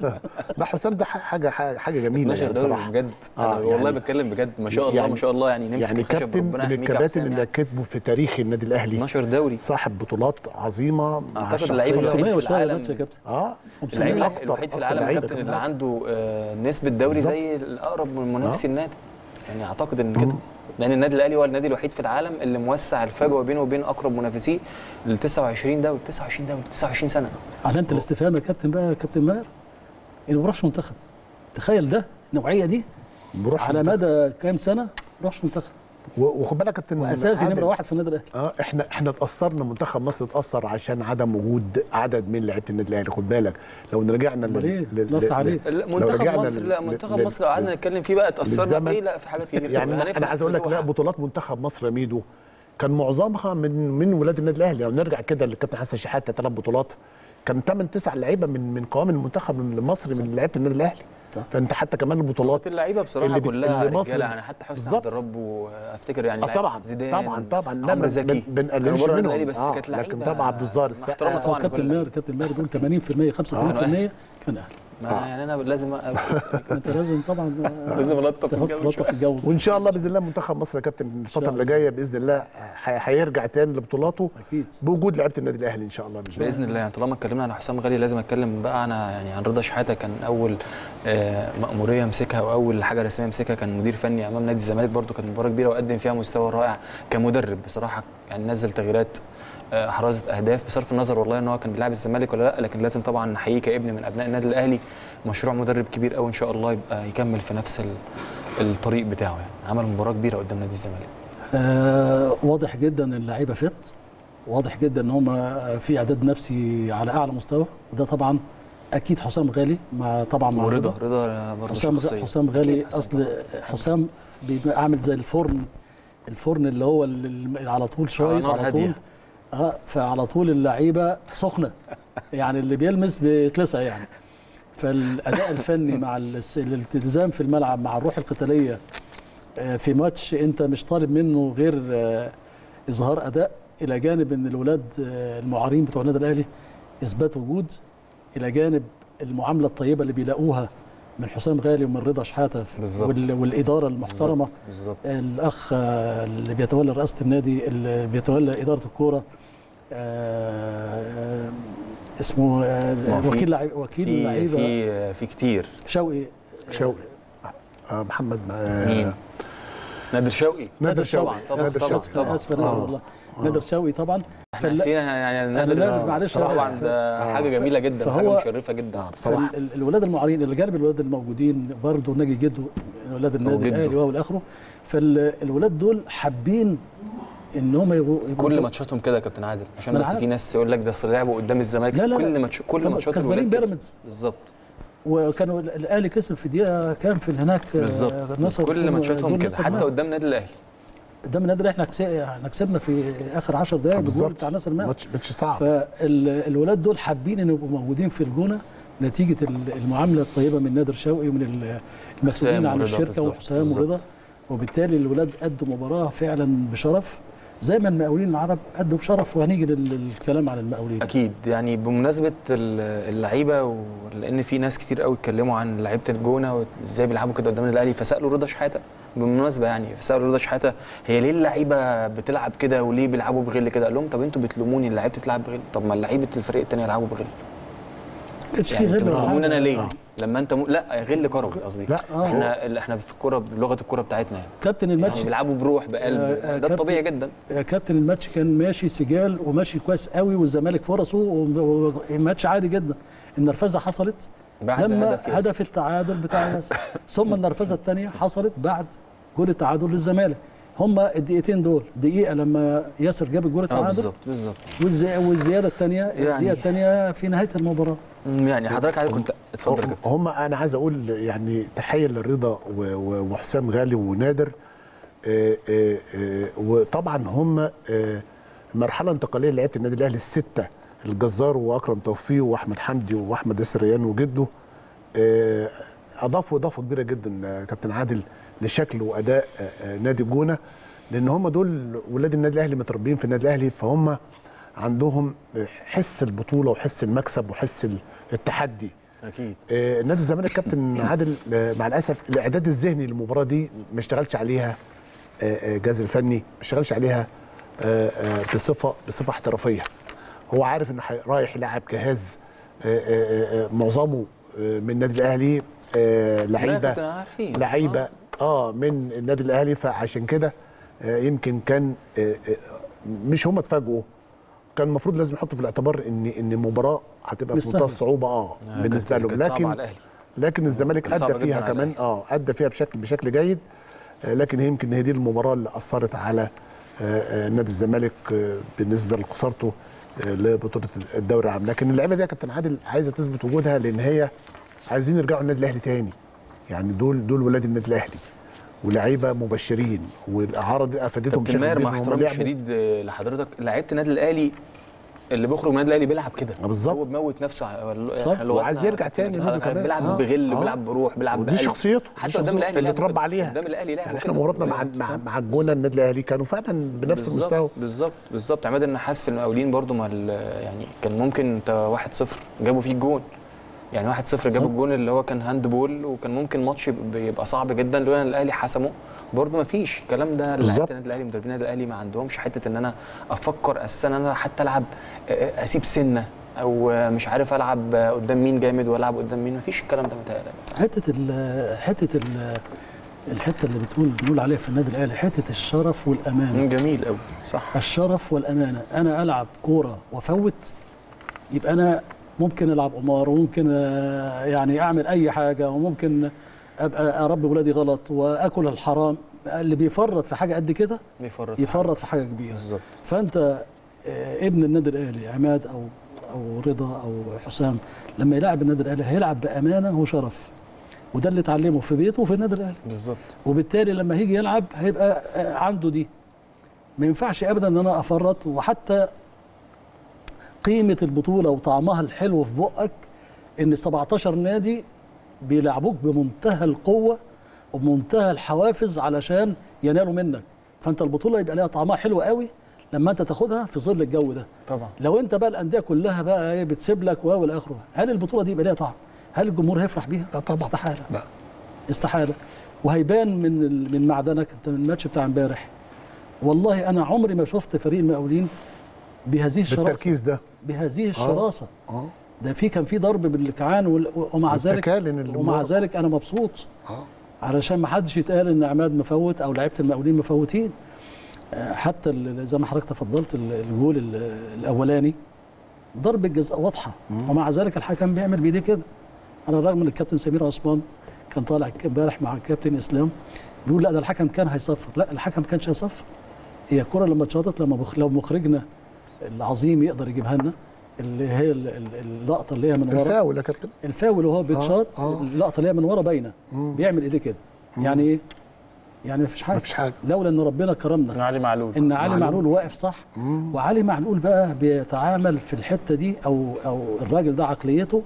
لا حسام ده حاجه حاجه حاجه جميله 12 يعني دوري بصراحه بجد آه، انا والله يعني- بتكلم بجد ما شاء الله يعني- ما شاء الله يعني نمسك يعني الخشب كابتن ربنا من يحميك يا الكباتن حسام اللي يعني. كتبوا في تاريخ النادي الاهلي 12 دوري صاحب بطولات عظيمه مع أعتقد اللعيب الشخصية. الوحيد 500 في وشويه العالم. ماتش يا كابتن اه اللعيب لا، أكتر- الوحيد في أكتر العالم لعيبة كابتن اللي كمان. عنده آه، نسبة دوري بالظبط. زي الأقرب من منافسي النادي يعني أعتقد إن كده لأن النادي الأهلي هو النادي الوحيد في العالم اللي موسع الفجوة بينه وبين أقرب منافسيه ل 29 دوري 29 دوري 29 سنة علامه الاستفهام يا كابتن بقى يا كابتن ماهر انه ما بيروحش منتخب تخيل ده النوعيه دي بروح على مدى كام سنه ما بيروحش منتخب و- وخد بالك يا كابتن واساسي عادل، نمره واحد في النادي الاهلي اه احنا احنا اتاثرنا منتخب مصر اتاثر عشان عدم وجود عدد من لعيبه النادي الاهلي خد بالك لو رجعنا أمال إيه؟ لفت عليه. لا لو منتخب رجعنا مصر لل- لا منتخب لل- مصر لو قعدنا نتكلم فيه بقى اتأثرنا للزمن. بإيه لا في حاجات كتير يعني هنفتح انا عايز اقول لك في لا واحد. بطولات منتخب مصر يا ميدو كان معظمها من من ولاد النادي الاهلي لو نرجع كده للكابتن حسن شحاته ثلاث بطولات كان 8 9 لعيبه من من قوام المنتخب المصري من لعيبه النادي الاهلي صح. فانت حتى كمان البطولات اللعيبه بصراحه اللي بت- كلها اللي مصر- رجاله يعني حتى حسني بالظبط. عبد الرب وافتكر يعني اه لعيب طبعا زيدان طبعا طبعا لا عمرو ما زكي بن- بنقللش كانوا بره منهم الأهلي بس آه، كانت لكن لعيبه طبعا عبد الظاهر مع احترامي السقا طبعا كابتن لكل ماهر كابتن ماهر بيقول 80% 85% كان اهلي ما يعني انا لازم أ- انت لازم طبعا لازم الطف تحط الجو تلطف الجو وان شاء الله باذن الله منتخب مصر يا كابتن الفتره اللي جايه باذن الله ح- هيرجع تاني لبطولاته اكيد بوجود لعيبه النادي الاهلي ان شاء الله باذن الله باذن الله يعني طالما اتكلمنا عن حسام غالي لازم اتكلم بقى انا يعني عن رضا شحاته كان اول آه، مأموريه مسكها واول حاجه رسميه مسكها كان مدير فني امام نادي الزمالك برده كانت مباراه كبيره وقدم فيها مستوى رائع كمدرب بصراحه يعني نزل تغييرات آه، احرزت اهداف بصرف النظر والله ان هو كان بيلعب الزمالك ولا لا لكن لازم طبعا نحييه كابن من ابناء النادي الاهلي مشروع مدرب كبير قوي ان شاء الله يبقى يكمل في نفس ال- الطريق بتاعه يعني عمل مباراه كبيره قدام نادي الزمالك آه واضح جدا ان اللعيبه فت واضح جدا ان هم في اعداد نفسي على اعلى مستوى وده طبعا اكيد حسام غالي مع طبعا مع ورضا رضا برضه حسام شخصيه حسام غالي أكيد حسام اصل طبعاً. حسام بيبقى عامل زي الفرن الفرن اللي هو اللي على طول شويه نار على طول هادية. اه فعلى طول اللعيبه سخنه يعني اللي بيلمس بيتلسع يعني فالاداء الفني مع الاس- الالتزام في الملعب مع الروح القتاليه آه، في ماتش انت مش طالب منه غير آه، اظهار اداء الى جانب ان الولاد آه، المعارين بتوع النادي الاهلي اثبات وجود الى جانب المعامله الطيبه اللي بيلاقوها من حسام غالي ومن رضا شحاته بالظبط. وال- والاداره المحترمه بالظبط- بالظبط الاخ آه، اللي بيتولى رئاسه النادي اللي بيتولى اداره الكوره آه، اسمه آه، ما في- وكيل لعيب وكيل في لعيبه في في كتير شوقي شوقي آه محمد آه مين؟ نادر شوقي نادر شوقي. طبعا طبعا نادر طبعا شوقي. طبعا اسف انا آه. والله نادر شوقي طبعا احنا فال- نسينا يعني نادر نادر، معلش، طبعا ف- ده آه. حاجه جميله جدا فهو- حاجه مشرفه جدا بصراحه فالولاد المعارين اللي جانب الولاد الموجودين برضه ناجي جده ولاد النادي وجده. الاهلي والى اخره فالولاد دول حابين ان هم يبقوا يبقوا كل ماتشاتهم كده يا كابتن عادل عشان ما أنا بس عارف. في ناس يقول لك ده أصل لعبوا قدام الزمالك لا، لا، كل لا. ماتش كل كانوا ماتشات كسبانين الولاد كده. بيراميدز بالظبط وكانوا الاهلي كسب في دقيقه كام في هناك آه، بالظبط نصر كل ماتشاتهم جول كده نصر حتى ماهر. قدام النادي الاهلي قدام النادي الاهلي احنا كس- احنا كسبنا في اخر 10 دقائق بجول بالظبط. بتاع ناصر ماهر ماتش ماتش صعب فالولاد دول حابين ان يبقوا موجودين في الجونه نتيجه ال- المعامله الطيبه من نادر شوقي ومن ال- المسؤولين حسام عن ورضا الشركه بالظبط، وحسام بالظبط. ورضا وبالتالي الولاد ادوا مباراه فعلا بشرف زي ما المقاولين العرب ادوا بشرف وهنيجي لل- للكلام عن المقاولين اكيد يعني بمناسبه ال- اللعيبه ولان في ناس كتير قوي اتكلموا عن لعيبه الجونه وازاي بيلعبوا كده قدام الاهلي فسالوا رضا شحاته بالمناسبه يعني فسالوا رضا شحاته هي ليه اللعيبه بتلعب كده وليه بيلعبوا بغل كده قال لهم طب انتوا بتلوموني اللعيبه بتلعب بغل طب ما لعيبه الفريق الثاني يلعبوا بغل ما كانش في يعني انتوا غير بتلوموني انا ليه لما انت م... لا غل كروي قصدي لا، آه. احنا ال- احنا في الكوره بلغه الكوره بتاعتنا يعني كابتن يعني الماتش بيلعبوا بروح بقلب آه، آه، ده كابتن- الطبيعي جدا يا كابتن الماتش كان ماشي سجال وماشي كويس قوي والزمالك فرصه والماتش عادي جدا النرفزه حصلت بعد لما هدف ياسر. هدف التعادل بتاع ياسر ثم النرفزه الثانيه حصلت بعد جول التعادل للزمالك هما الدقيقتين دول دقيقه لما ياسر جاب الجول اه التعادل بالظبط بالظبط والزي- والزياده الثانيه يعني- الدقيقه الثانيه في نهايه المباراه مم، يعني حضرتك عادي كنت اتفضل يا كابتن هم انا عايز اقول يعني تحيه للرضا و- و- وحسام غالي ونادر آه، آه، آه، وطبعا هم آه، مرحله انتقاليه لعيبه النادي الاهلي السته الجزار واكرم توفيق واحمد حمدي واحمد ياسر ريان وجده آه، اضافوا اضافه كبيره جدا آه، كابتن عادل لشكل واداء آه، آه، نادي الجونه لان هم دول ولاد النادي الاهلي متربيين في النادي الاهلي فهم عندهم حس البطوله وحس المكسب وحس التحدي اكيد آه، نادي الزمالك كابتن عادل آه، مع الاسف الاعداد الذهني للمباراه دي ما اشتغلش عليها آه، آه، الجهاز الفني ما اشتغلش عليها آه، آه، بصفه بصفه احترافيه هو عارف انه حي- رايح يلعب جهاز آه، آه، آه، معظمه آه، من النادي الاهلي آه، لا يا كابتن لعيبه عارفين لعيبه اه من النادي الاهلي فعشان كده آه، يمكن كان آه، آه، مش هم اتفاجئوا كان المفروض لازم يحطوا في الاعتبار ان ان المباراه هتبقى مش في منتهى سهلة. الصعوبه اه آه، بالنسبه كانت- لهم كانت صعبة لكن على الأهلي. لكن الزمالك كانت صعبة ادى جداً فيها على كمان الأهلي. اه ادى فيها بشكل بشكل جيد آه، لكن هي يمكن هي دي المباراه اللي اثرت على آه، آه، نادي الزمالك آه، بالنسبه لخسارته آه، لبطوله الدوري العام لكن اللعيبه دي يا كابتن عادل عايزه تثبت وجودها لان هي عايزين يرجعوا النادي الاهلي تاني يعني دول دول ولاد النادي الاهلي ولاعيبه مبشرين والاعاره دي افادتهم كابتن ماهر كبير مع إن هم احترامي لعبوا. الشديد آه، لحضرتك لعيبه النادي الاهلي اللي بيخرج من النادي الاهلي بيلعب كده آه، بالظبط. هو بيموت نفسه ع- صح. لغتنا وعايز يرجع كابتن تاني حضرتك برضه كمان. بيلعب آه. بغل آه. بيلعب بروح بيلعب ودي بقلب. شخصيته دي حتى قدام شخصيته الاهلي اللي لعبوا اتربى كده. عليها قدام الاهلي لعبوا يعني احنا كده. مباراتنا مع مع مع الجونه النادي الاهلي كانوا فعلا بنفس بالظبط، المستوى بالظبط بالظبط عماد النحاس في المقاولين برضو ما ال- يعني كان ممكن انت 1-0 جابوا فيه الجون يعني 1-0 جاب صح. الجون اللي هو كان هاند بول وكان ممكن ماتش يبقى- يبقى صعب جدا لولا ان الاهلي حسمه برضه ما فيش الكلام ده بالظبط. لعيبه النادي الاهلي مدربين النادي الاهلي ما عندهمش حته ان انا افكر اساسا ان انا حتى العب آه، اسيب سنه او آه، مش عارف العب آه، قدام مين جامد والعب قدام مين ما فيش الكلام ده متهيألي حته ال حته ال الحته اللي بتقول بنقول عليها في النادي الاهلي حته الشرف والامانه جميل قوي صح الشرف والامانه انا العب كوره وافوت يبقى انا ممكن العب قمار وممكن آه، يعني اعمل اي حاجه وممكن ابقى اربي ولادي غلط واكل الحرام اللي بيفرط في حاجه قد كده بيفرط يفرط في حاجه كبيره بالظبط فانت آه، ابن النادي الاهلي عماد او او رضا او حسام لما يلعب النادي الاهلي هيلعب بامانه وشرف وده اللي اتعلمه في بيته وفي النادي الاهلي بالظبط وبالتالي لما هيجي يلعب هيبقى آه، عنده دي ما ينفعش ابدا ان انا افرط وحتى قيمه البطوله وطعمها الحلو في بقك ان 17 نادي بيلعبوك بمنتهى القوه وبمنتهى الحوافز علشان ينالوا منك فانت البطوله يبقى ليها طعمها حلو قوي لما انت تاخدها في ظل الجو ده طبعا لو انت بقى الانديه كلها بقى ايه بتسيب لك و والى اخره هل البطوله دي يبقى ليها طعم هل الجمهور هيفرح بيها لا طبعا. استحاله لا استحاله وهيبان من ال- من معدنك انت من الماتش بتاع امبارح والله انا عمري ما شفت فريق المقاولين بهذه الشراسه بالتركيز ده بهذه الشراسه اه ده في كان في ضرب بالكعان وال- ومع ذلك والتكالن اللي ومع ورا. ذلك انا مبسوط اه علشان ما حدش يتقال ان عماد مفوت او لعيبه المقاولين مفوتين آه، حتى ال- زي ما حضرتك تفضلت ال- الجول ال- الاولاني ضربه جزاء واضحه ومع ذلك الحكم بيعمل بايديه كده على الرغم ان الكابتن سمير عثمان كان طالع امبارح مع الكابتن اسلام بيقول لا ده الحكم كان هيصفر لا الحكم ما كانش هيصفر هي الكره لما اتشاطت لما بخ... لو مخرجنا العظيم يقدر يجيبها لنا اللي هي ال- ال- اللقطه اللي هي من ورا الفاول يا كابتن الفاول وهو بيتشاط آه. اللقطه اللي هي من ورا باينه مم. بيعمل ايديه كده يعني ايه؟ يعني مفيش حاجه مفيش حاجه لولا ان ربنا كرمنا علي معلول ان علي معلول. معلول واقف صح مم. وعلي معلول بقى بيتعامل في الحته دي او او الراجل ده عقليته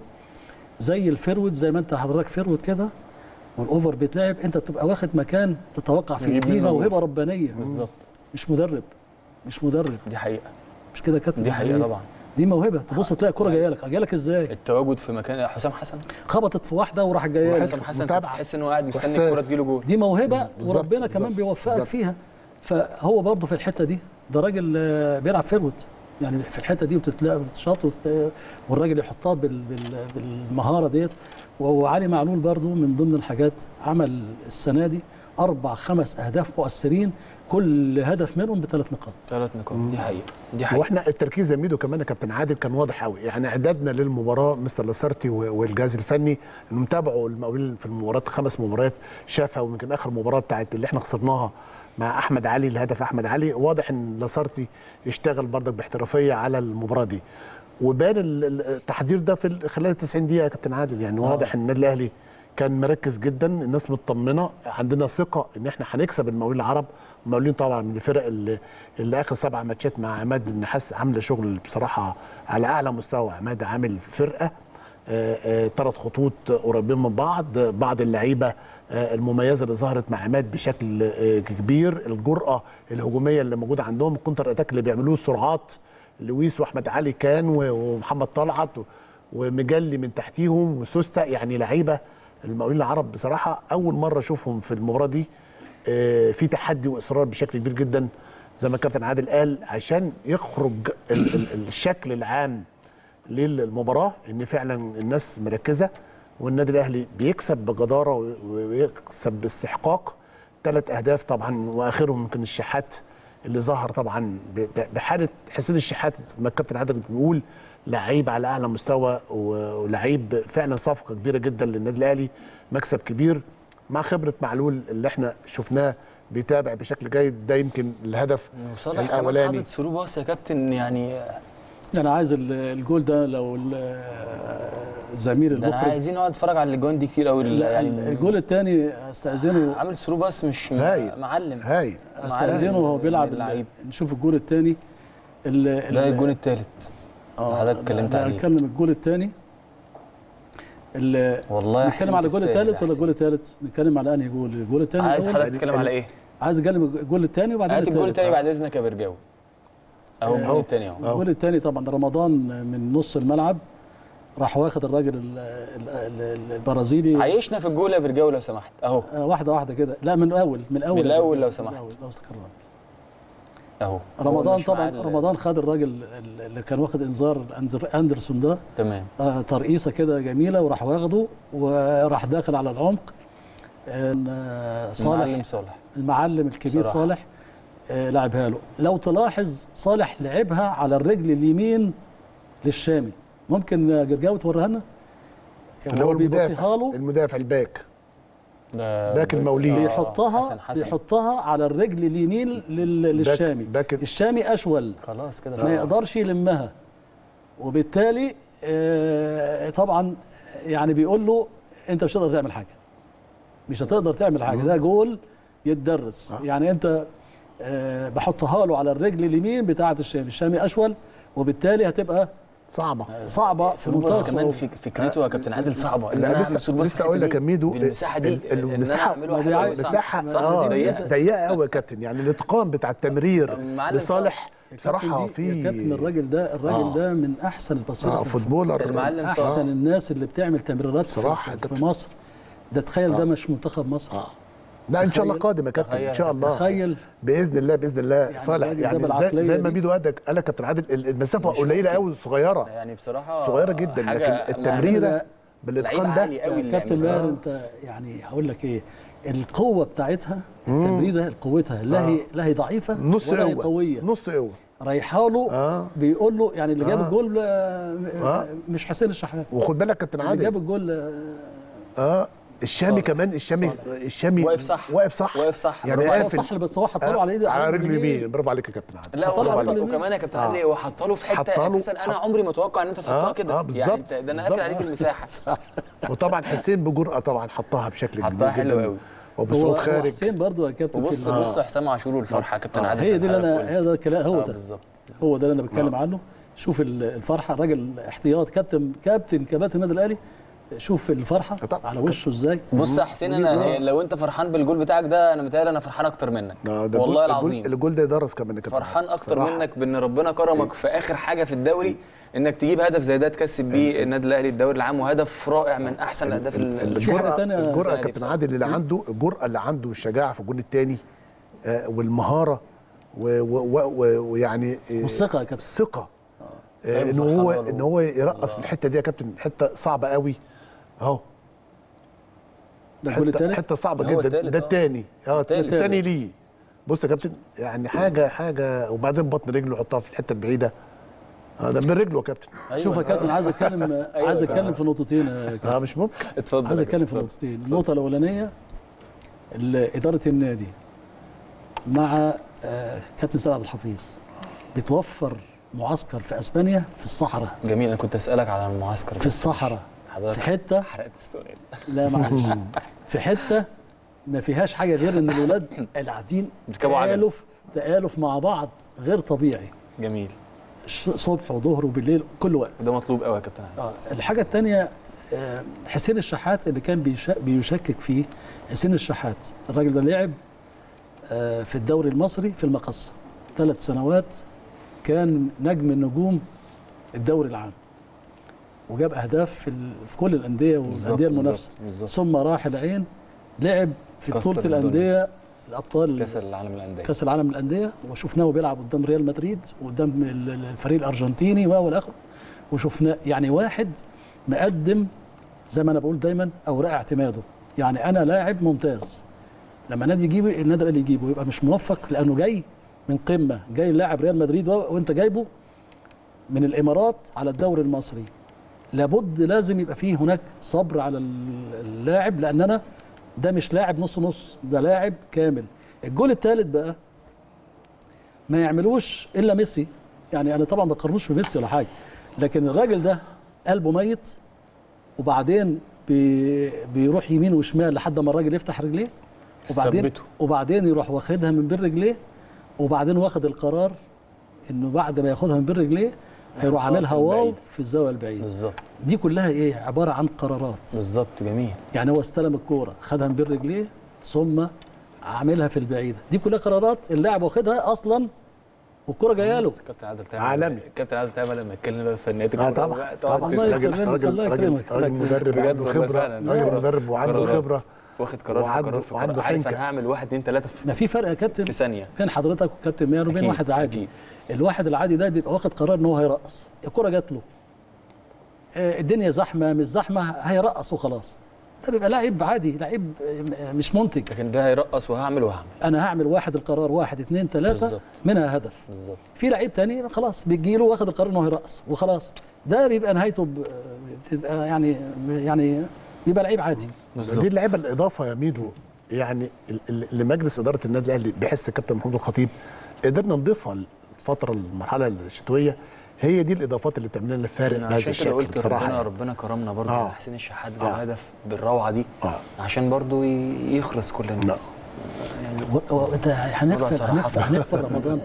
زي الفيرود زي ما انت حضرتك فيرود كده والاوفر بيتلعب انت بتبقى واخد مكان تتوقع فيه يجيب دي منه موهبه جول. ربانيه بالظبط مش مدرب مش مدرب دي حقيقه مش كده يا كابتن دي حقيقه إيه؟ طبعا دي موهبه تبص تلاقي الكره جايه لك جايه لك ازاي التواجد في مكان حسام حسن خبطت في واحده وراحت جايه لك حسام حسن كنت متابعة. تحس ان هو قاعد مستني وإحساس. الكوره تجيله جول دي موهبه بالظبط، وربنا بالظبط، كمان بيوفقك بالظبط. فيها فهو برضه في الحته دي ده راجل آه، بيلعب فيرود يعني في الحته دي وتتلاقى بتشاط وت- والراجل يحطها بال بال بالمهاره ديت وعلي معلول برضه من ضمن الحاجات عمل السنه دي اربع خمس اهداف مؤثرين كل هدف منهم بثلاث نقاط ثلاث نقاط دي حقيقه دي حقيقه واحنا التركيز يا ميدو كمان يا كابتن عادل كان واضح قوي يعني اعدادنا للمباراه مستر لاسارتي و- والجهاز الفني انهم متابعوا المقاولين في المباريات خمس مباريات شافها ويمكن اخر مباراه بتاعت اللي احنا خسرناها مع احمد علي الهدف احمد علي واضح ان لاسارتي اشتغل برضك باحترافيه على المباراه دي وبان ال- ال- التحضير ده في ال- خلال ال 90 دقيقه يا كابتن عادل يعني واضح ان النادي الاهلي كان مركز جدا الناس مطمنه عندنا ثقه ان احنا هنكسب المقاولين العرب المقاولين طبعا من الفرق اللي, اللي اخر سبع ماتشات مع عماد النحاس عامله شغل بصراحه على اعلى مستوى عماد عامل فرقه ثلاث خطوط قريبين من بعض بعض اللعيبه آه، المميزه اللي ظهرت مع عماد بشكل آه، كبير الجرأه الهجوميه اللي موجوده عندهم الكونتر اتاك اللي بيعملوه السرعات لويس واحمد علي كان و- ومحمد طلعت و- ومجلي من تحتيهم وسوستا يعني لعيبه المقاولين العرب بصراحه اول مره اشوفهم في المباراه دي آه، في تحدي واصرار بشكل كبير جدا زي ما الكابتن عادل قال عشان يخرج ال- ال- الشكل العام للمباراه ان فعلا الناس مركزه والنادي الاهلي بيكسب بجداره و- ويكسب باستحقاق ثلاث اهداف طبعا واخرهم يمكن الشحات اللي ظهر طبعا ب- ب- بحاله حسين الشحات ما الكابتن عادل بيقول لعيب على اعلى مستوى و- ولعيب فعلا صفقه كبيره جدا للنادي الاهلي مكسب كبير مع خبره معلول اللي احنا شفناه بيتابع بشكل جيد ده يمكن الهدف وصالح كمان الاولاني حاطط ثرو باص يا كابتن يعني انا عايز ال- الجول ده لو ال- زميل ده انا المخرج عايزين نقعد نتفرج على الاجوان دي كتير قوي يعني يعني الجول الثاني استاذنه عامل ثرو باص مش م- هايل. معلم هاي استاذنه وهو بيلعب اللعيب نشوف الجول الثاني ده الجون الثالث حضرتك اتكلمت عليه. هنتكلم الجول الثاني والله نتكلم على الجول تستاهل الثالث يا ولا حسين. الجول الثالث نتكلم على انهي جول الجول الثاني عايز الأول؟ حضرتك تتكلم على ايه؟ عايز اتكلم الجول الثاني وبعدين هات الجول الثاني التالت. بعد اذنك يا برجاوي اهو الجول أهو. الثاني اهو الجول الثاني طبعا ده رمضان من نص الملعب راح واخد الراجل ال- ال- ال- البرازيلي عيشنا في الجول يا برجاوي لو سمحت اهو آه، واحده واحده كده لا من الاول من الاول من الأول لو من سمحت. الأول لو استكرر اهو رمضان هو مش طبعا معانا. رمضان خد الراجل ال- اللي كان واخد انذار أنزر- اندرسون ده تمام آه، ترقيصه كده جميله وراح واخده وراح داخل على العمق آه، معلم صالح صالح المعلم الكبير بصراحة. صالح آه، لعبها له لو تلاحظ صالح لعبها على الرجل اليمين للشامي ممكن آه، جرجاوي توريها لنا اللي هو بيبصيها المدافع له المدافع الباك ده باك المولين. آه، بيحطها حسن حسن بيحطها على الرجل اليمين لل- للشامي باك الشامي اشول خلاص كده ما خلاص. يقدرش يلمها وبالتالي آه، طبعا يعني بيقول له انت مش هتقدر تعمل حاجه مش هتقدر تعمل حاجه ده جول يتدرس آه. يعني انت آه، بحطها له على الرجل اليمين بتاعه الشامي الشامي اشول وبالتالي هتبقى صعبه صعبه في سلوك منتهى بس كمان الصعوبه في فكرته يا كابتن عادل صعبه إن لا أنا لسه أعمل سلوك بس لسه اقول لك يا ميدو بالمساحه دي ال- ال- إن أنا المساحه أعمله ما حلو دي أوي، صح. مساحه صح اه دي ضيقة. ضيقه قوي يا كابتن يعني الاتقان بتاع التمرير معلم لصالح يا بصراحه كابتن دي- يا كابتن في الراجل ده الراجل آه. ده من احسن البصيره آه في فوتبولر المعلم احسن صح. الناس اللي بتعمل تمريرات في, صراحة يا في, في كابتن. مصر ده تخيل ده مش منتخب مصر اه لا ان شاء الله تخيل- قادم يا كابتن ان شاء الله تخيل باذن الله باذن الله يعني صالح الراجل ده يعني زي, بالعقلية زي ما دي. ميدو قال لك قال لك كابتن عادل ال- المسافه مش قليله ممكن. قوي صغيره يعني بصراحه صغيره جدا حاجة لكن التمريره لعيب بالاتقان عالي ده قوي يا اللي كابتن يعمله. ماهر انت يعني هقول لك ايه القوه بتاعتها التمريره قوتها لا هي لا هي ضعيفه نص ولا هي قوه قويه نص قوه رايحه له اه بيقول له يعني اللي جاب آه. الجول آه، آه. مش حسين الشحات وخد بالك كابتن اللي جاب عادل الجول آه، اه الشامي صالح. كمان الشامي صالح. الشامي واقف صح. واقف صح واقف صح. يعني برافو عليك. هو قافل صح بس هو حط له على ايده على رجله اليمين. اليمين برافو عليك يا كابتن عادل لا حطها له وحط- على وكمان يا كابتن آه. علي هو حط له في حته حطها له- اساسا انا عمري ما اتوقع ان انت تحطها آه، كده آه، يعني بالظبط، انت ده انا قافل بالظبط. عليك المساحه وطبعا حسين بجرأه طبعا حطها بشكل حطها كبير حلو جدا قوي. وبصوت هو خارج حسين برضو يا كابتن في وبص ال- بص حسام عاشور والفرحه يا كابتن آه. عادل هي دي اللي سابها انا لك هذا الكلام هو آه، ده بالظبط هو ده اللي انا بتكلم عنه شوف ال- الفرحه راجل احتياط كابتن كابتن كباتن النادي الاهلي شوف الفرحه طبعا. على وشه ازاي بص يا حسين انا لو انت فرحان بالجول بتاعك ده انا متهيألي انا فرحان اكتر منك آه، ده والله الجول- العظيم الجول ده يدرس كمان يا كابتن فرحان عادل. اكتر صراحة. منك بان ربنا كرمك في اخر حاجه في الدوري انك تجيب هدف زي ده تكسب بيه النادي الاهلي الدوري العام وهدف رائع من احسن الاهداف ال- ال- في حاجة الجرأة تانية الجرأة السنة يا دي كابتن بصراحة. عادل اللي عنده الجرأة اللي عنده والشجاعة في الجون الثاني والمهارة و- و- و- ويعني آه، والثقه يا كابتن الثقة آه، أيوة، ان هو فرحان ان هو يرقص في الحتة دي يا كابتن حتة صعبة قوي اهو ده الجول حتة, الثالث حتة صعبة هو جدا التالت، ده آه. الثاني اه التالت. الثاني ليه بص يا كابتن يعني حاجة حاجة وبعدين بطن رجله يحطها في الحتة البعيدة آه، ده من رجله يا كابتن أيوة. شوف يا كابتن عايز اتكلم عايز اتكلم في نقطتين يا كابتن اه مش ممكن اتفضل عايز يا اتكلم في كابتن. نقطتين النقطه الاولانيه ال- اداره النادي مع آه، كابتن سيد عبد الحفيظ بتوفر معسكر في اسبانيا في الصحراء جميل انا كنت اسالك على المعسكر في الصحراء في حضرتك حته حرقت السؤال لا معلش في حته ما فيهاش حاجه غير ان الولاد قاعدين بيركبوا عجل. تآلف تآلف مع بعض غير طبيعي جميل ش- صبح وظهر وبالليل كل وقت ده مطلوب قوي يا كابتن علي. آه الحاجه الثانيه حسين الشحات اللي كان بيشا- بيشكك فيه حسين الشحات الراجل ده لعب آه، في الدوري المصري في المقصه ثلاث سنوات كان نجم النجوم الدوري العام وجاب اهداف في, ال- في كل الانديه بالظبط، والانديه المنافسه بالظبط، بالظبط. ثم راح العين لعب في كسر بطوله الدنيا. الانديه الابطال كاس العالم للانديه كاس العالم للانديه وشفناه بيلعب قدام ريال مدريد وقدام ال- ال- الفريق الارجنتيني و والى اخره وشفناه يعني واحد مقدم زي ما انا بقول دايما اوراق اعتماده يعني انا لاعب ممتاز لما نادي يجيبه النادي الاهلي يجيبه يبقى مش موفق لانه جاي من قمه جاي لاعب ريال مدريد و- وانت جايبه من الامارات على الدوري المصري لابد لازم يبقى فيه هناك صبر على ال- اللاعب لان انا ده مش لاعب نص نص ده لاعب كامل الجول الثالث بقى ما يعملوش الا ميسي يعني انا طبعا ما بقارنوش بميسي ولا حاجه لكن الراجل ده قلبه ميت وبعدين بي بيروح يمين وشمال لحد ما الراجل يفتح رجليه وبعدين ثبته. وبعدين يروح واخدها من بين رجليه وبعدين واخد القرار انه بعد ما ياخدها من بين رجليه هيروح يحطها عاملها في واو البعيد. في الزاويه البعيده بالظبط دي كلها ايه عباره عن قرارات بالظبط جميل يعني هو استلم الكوره خدها من بين رجليه ثم عاملها في البعيده دي كلها قرارات اللاعب واخدها اصلا والكره جايه له كابتن عادل تامر عالمي. كابتن عادل تامر لما يتكلم بقى في فنيات اه الكورة طبعا بقى طبعا تقعد الله راجل يكرمك، راجل الله راجل, يكرمك. راجل مدرب بجد عنده والله خبره فعلا. راجل آه. مدرب وعنده قرارات. خبره واخد قرار في وعنده- قرار في وعنده قرار عارف حنكة. انا هعمل واحد اتنين تلاته في ما في فرق يا كابتن في ثانيه بين حضرتك وكابتن ماهر وبين أكيد، واحد عادي أكيد. الواحد العادي ده بيبقى واخد قرار ان هو هيرقص الكره جات له آه، الدنيا زحمه مش زحمه هيرقص وخلاص ده بيبقى لاعب عادي لاعب آه، مش منتج لكن ده هيرقص وهعمل وهعمل انا هعمل واحد القرار واحد اتنين تلاته بالظبط. منها هدف بالظبط في لعيب تاني خلاص بيجي له واخد القرار انه هيرقص وخلاص ده بيبقى نهايته ب- بتبقى يعني يعني بيبقى لعيب عادي دي بالظبط اللعيبه الاضافه يا ميدو يعني ال- ال- اللي مجلس اداره النادي الاهلي بحس الكابتن محمود الخطيب قدرنا نضيفها الفتره المرحله الشتويه هي دي الاضافات اللي بتعمل لنا الفارق أنا بهذا عشان كده الشكل قلت بصراحه ربنا يعني. ربنا كرمنا برضه آه. آه. حسين الشحات جاب آه. هدف بالروعه دي آه. عشان برضه ي- يخلص كل الناس يعني و- و- انت هنغفر صراحة. هنغفر هنغفر رمضان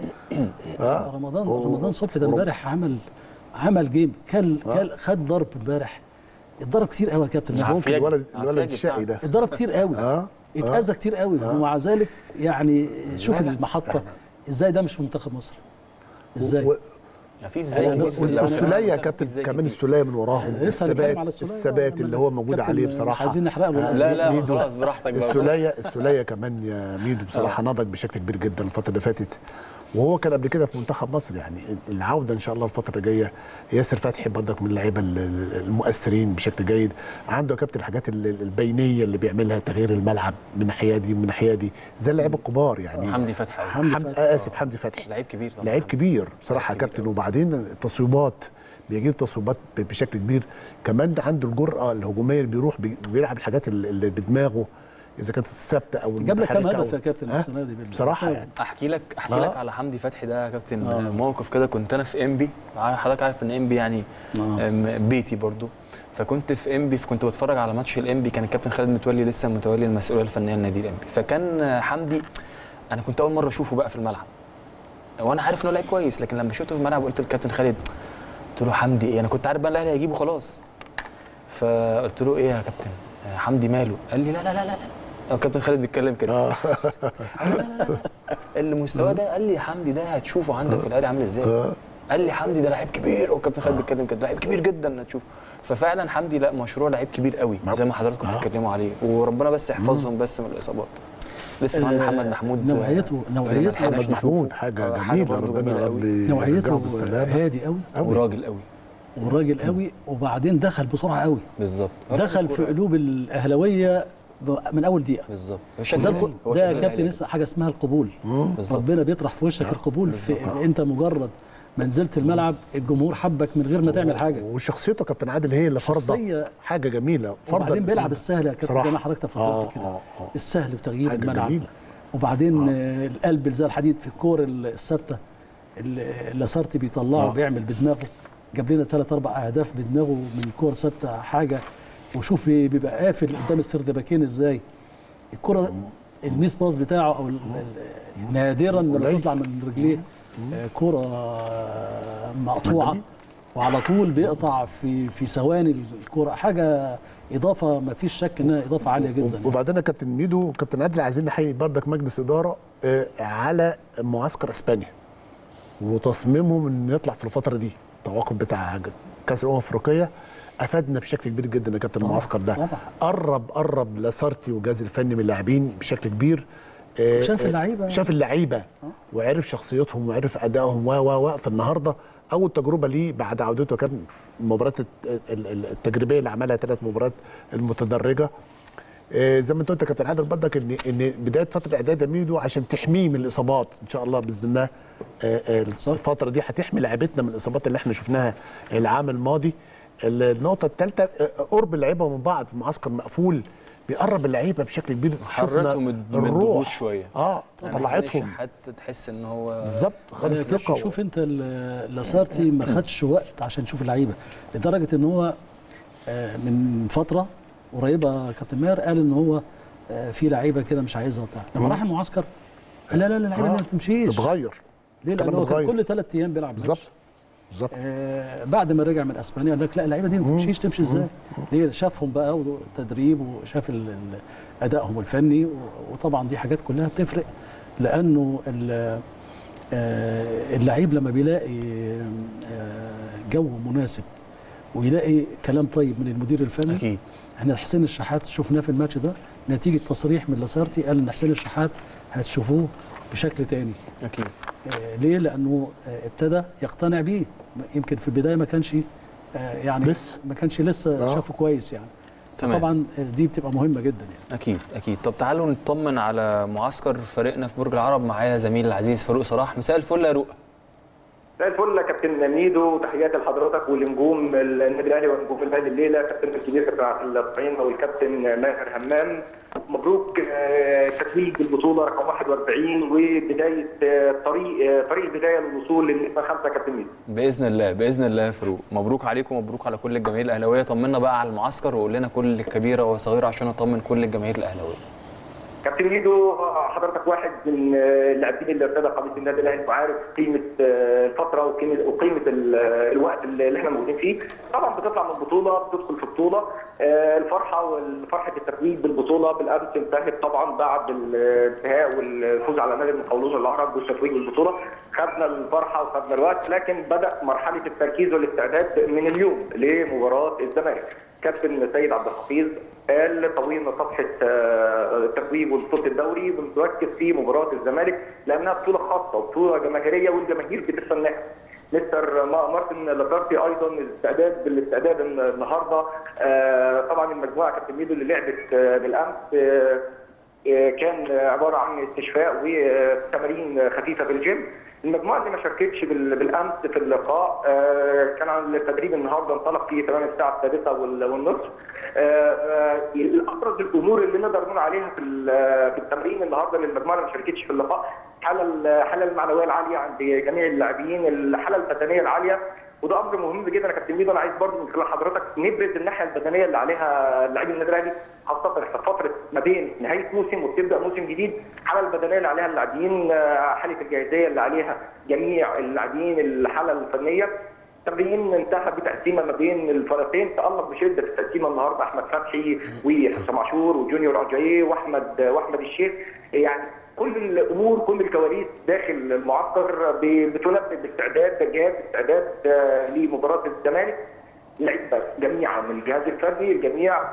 آه. رمضان و- رمضان صبحي ده ورب- امبارح عمل عمل جيم كل كل خد ضرب امبارح اتضرب كتير قوي يا كابتن مش عافية. ممكن الولد الولد عفاجي الشقي ده اتضرب كتير قوي اه اتاذى كتير قوي ومع ذلك يعني شوف لا، لا. المحطه ازاي ده مش في منتخب مصر ازاي و- في ازاي أنا كتير بس- في الأول. والسوليه يا في كابتن إزاي كمان كتير. السوليه من وراهم لسه هنتكلم الثبات على السولية. الثبات اللي هو موجود كابتن عليه مش بصراحه عايزين نحرق له آه، لا لا ميدو. خلاص براحتك بقى السوليه السوليه كمان يا ميدو بصراحه نضج بشكل كبير جدا الفتره اللي فاتت وهو كان قبل كده في منتخب مصر يعني العوده ان شاء الله الفتره الجايه ياسر فتحي برضك من اللعيبه ال- ال- المؤثرين بشكل جيد عنده يا كابتن الحاجات ال- ال- البينيه اللي بيعملها تغيير الملعب من ناحيه دي من ناحيه دي زي اللعيبه الكبار يعني حمدي فتحي قصدي. حمدي حمد فتحي. آه اسف حمدي فتحي لعيب كبير طبعا لعيب كبير بصراحه يا كبير كابتن أوي. وبعدين التصويبات بيجيب تصويبات ب- بشكل كبير كمان عنده الجرأه الهجوميه اللي بيروح بي- بيلعب الحاجات اللي اللي بدماغه اذا كانت الثابته او جاب لك كام المتحركة هدف أو- يا كابتن ها؟ السنه دي بال- بصراحه يعني احكي لك احكي آه. لك على حمدي فتحي ده يا كابتن آه. موقف كده كنت انا في انبي حضرتك عارف ان انبي يعني آه. أم، بيتي برضو فكنت في انبي فكنت بتفرج على ماتش الانبي كان الكابتن خالد متولي لسه متولي المسؤوليه الفنيه لنادي الانبي فكان حمدي انا كنت اول مره اشوفه بقى في الملعب وانا عارف انه لعيب كويس لكن لما شفته في الملعب قلت للكابتن خالد قلت له حمدي ايه انا كنت عارف بقى الاهلي هيجيبه خلاص فقلت له ايه يا كابتن حمدي ماله قال لي لا لا لا لا لا الكابتن خالد بيتكلم كده قال لي لا لا لا لا المستوى ده قال لي حمدي ده هتشوفه عندك في الاهلي عامل ازاي قال لي حمدي ده لعيب كبير والكابتن خالد بيتكلم كده لعيب كبير جدا هتشوفه ففعلا حمدي لا مشروع لعيب كبير قوي زي ما حضراتكم آه. بتتكلموا عليه وربنا بس يحفظهم بس من الاصابات لسه معانا محمد محمود نوعيته آه، نوعيته ما لحقناش محمد نشوفه. محمود حاجه آه، جميله برضه ربنا جميلة يا قوي. رب يرجعه نوعيته بالسلامه هادي قوي أوي. وراجل قوي وراجل قوي وبعدين دخل بسرعه قوي بالظبط دخل في قلوب الاهلاويه ب- من اول دقيقه بالظبط هو وده شكله الك- هو ده شكله يا كابتن الأهلي. لسه حاجه اسمها القبول بالظبط ربنا بيطرح في وشك القبول في بالظبط. انت مجرد ما نزلت الملعب الجمهور حبك من غير ما تعمل حاجه وشخصيته كابتن عادل هي اللي فرضه شخصية حاجه جميله فرضه وبعدين بيلعب الأسلوب. السهل يا كابتن صراحة. زي ما حضرتك آه، تفضلت كده آه، آه. السهل وتغيير حاجة الملعب جميلة. وبعدين آه. القلب اللي زي الحديد في الكور الثابته اللي اللي سارتي بيطلعه آه. بيعمل بدماغه جاب لنا ثلاث اربع اهداف بدماغه من كور ثابته حاجه وشوف بي- بيبقى قافل قدام السردباكين ازاي الكره الميس باص بتاعه او ال- ال- نادرا لما قليل. تطلع من رجليه آه، كره آه، مقطوعه جميل. وعلى طول بيقطع في في ثواني الكره حاجه اضافه ما فيش شك انها اضافه عاليه جدا وبعدين يا كابتن ميدو وكابتن عادل عايزين نحيي بردك مجلس اداره آه، على معسكر اسبانيا وتصميمهم انه يطلع في الفتره دي التوقف بتاع كاس الامم الافريقيه افادنا بشكل كبير جدا يا كابتن طبعاً، المعسكر ده طبعاً. قرب قرب لاسارتي والجهاز الفني من اللاعبين بشكل كبير آه، شاف آه، اللعيبة. شاف اللعيبه وعرف شخصيتهم وعرف ادائهم و و و فالنهارده اول تجربه ليه بعد عودته كان المباريات الت- ال- ال- التجريبيه اللي عملها ثلاث مباريات المتدرجه آه، زي ما انت قلت يا كابتن عادل برضك ان ان بدايه فتره اعداد ميدو عشان تحميه من الاصابات ان شاء الله باذن الله آه، آه، الفتره دي هتحمي لعيبتنا من الاصابات اللي احنا شفناها العام الماضي النقطه الثالثه قرب اللعيبه من بعض في معسكر مقفول بيقرب اللعيبه بشكل كبير حرتهم من من الضغوط شويه اه يعني حسين طلعتهم الشحات تحس ان هو بالظبط خد يعني الثقه شوف انت ال- لاسارتي ما خدش وقت عشان يشوف اللعيبه لدرجه ان هو آه، من فتره قريبه يا كابتن ماهر قال ان هو آه، في لعيبه كده مش عايزها وبتاع لما راح المعسكر قال لا لا لا اللعيبه دي ما تمشيش اتغير ليه؟ لان الكلام هو كان اتغير. كل ثلاث ايام بيلعب ماتش. بالظبط بالظبط آه بعد ما رجع من اسبانيا قال لك لا اللعيبه دي ما تمشيش تمشي ازاي؟ ليه شافهم بقى والتدريب وشاف ال- ال- ادائهم الفني و- وطبعا دي حاجات كلها بتفرق لانه ال- آه، اللعيب لما بيلاقي آه، جو مناسب ويلاقي كلام طيب من المدير الفني اكيد احنا حسين الشحات شفناه في الماتش ده نتيجه تصريح من لاسارتي قال ان حسين الشحات هتشوفوه بشكل تاني اكيد آه، ليه لانه آه، ابتدى يقتنع بيه يمكن في البدايه ما كانش آه، يعني لسه. ما كانش لسه آه. شافه كويس يعني تمام. طبعا دي بتبقى مهمه جدا يعني اكيد اكيد طب تعالوا نطمن على معسكر فريقنا في برج العرب معايا زميل العزيز فاروق صلاح مساء الفل يا رؤى زي الفل يا كابتن ميدو تحياتي لحضرتك ولنجوم النادي الاهلي ونجوم النادي الليله كابتن الكبير كابتن عبد الطعيم والكابتن ماهر همام مبروك آه، تتويج البطوله رقم 41 وبدايه آه، طريق آه، طريق البدايه للوصول للنسبه خمسه يا كابتن ميدو باذن الله باذن الله يا فاروق مبروك عليكم ومبروك على كل الجماهير الاهلاويه طمنا بقى على المعسكر وقول لنا كل كبيره وصغيره عشان اطمن كل الجماهير الاهلاويه كابتن ميدو حضرتك واحد من اللاعبين اللي ارتدى قميص النادي الاهلي وعارف قيمه الفتره وقيمه وقيمه ال- الوقت اللي احنا موجودين فيه طبعا بتطلع من بطوله بتدخل في بطوله آه، الفرحه والفرحه التتويج بالبطوله بالامس انتهت طبعا بعد الانتهاء والفوز على نادي المقاولون العرب والتتويج بالبطوله خدنا الفرحه وخدنا الوقت لكن بدا مرحله التركيز والاستعداد من اليوم لمباراه الزمالك كابتن سيد عبد الحفيظ قال طوينا صفحه آه، التتويج وبطوله الدوري بنركز في مباراه الزمالك لانها بطوله خاصه وبطوله جماهيريه والجماهير بتستناها مستر ما- مارتن لازارتي ايضا الاستعداد بالاستعداد النهارده آه، طبعا المجموعه كابتن ميدو اللي لعبت آه، بالامس آه، آه، كان عباره عن استشفاء وتمارين خفيفه في الجيم المجموعه اللي ما شاركتش بال- بالامس في اللقاء آه، كان عن التدريب النهارده انطلق في تمام الساعه السادسه وال- والنصف آه، آه، ابرز الامور اللي نقدر نقول عليها في ال- في التمرين النهارده للمجموعه اللي ما شاركتش في اللقاء الحاله الحاله المعنويه العاليه عند جميع اللاعبين الحاله البدنيه العاليه وده امر مهم جدا يا كابتن ميدو انا عايز برضه من خلال حضرتك نبرز الناحيه البدنيه اللي عليها لاعبي النادي الاهلي خاصه في فتره ما بين نهايه موسم وبتبدا موسم جديد الحاله البدنيه اللي عليها اللاعبين آه، حاله الجاهزيه اللي عليها جميع اللاعبين الحاله الفنيه التمرين انتهى بتقسيمه ما بين الفريقين تالق بشده في التقسيمه النهارده احمد فتحي وحسام عاشور وجونيور اجاي واحمد واحمد الشيخ يعني كل الامور كل الكواليس داخل المعسكر ب- بتنبه باستعداد جاهز استعداد آه، لمباراه الزمالك لعيبه جميعا من الجهاز الفني الجميع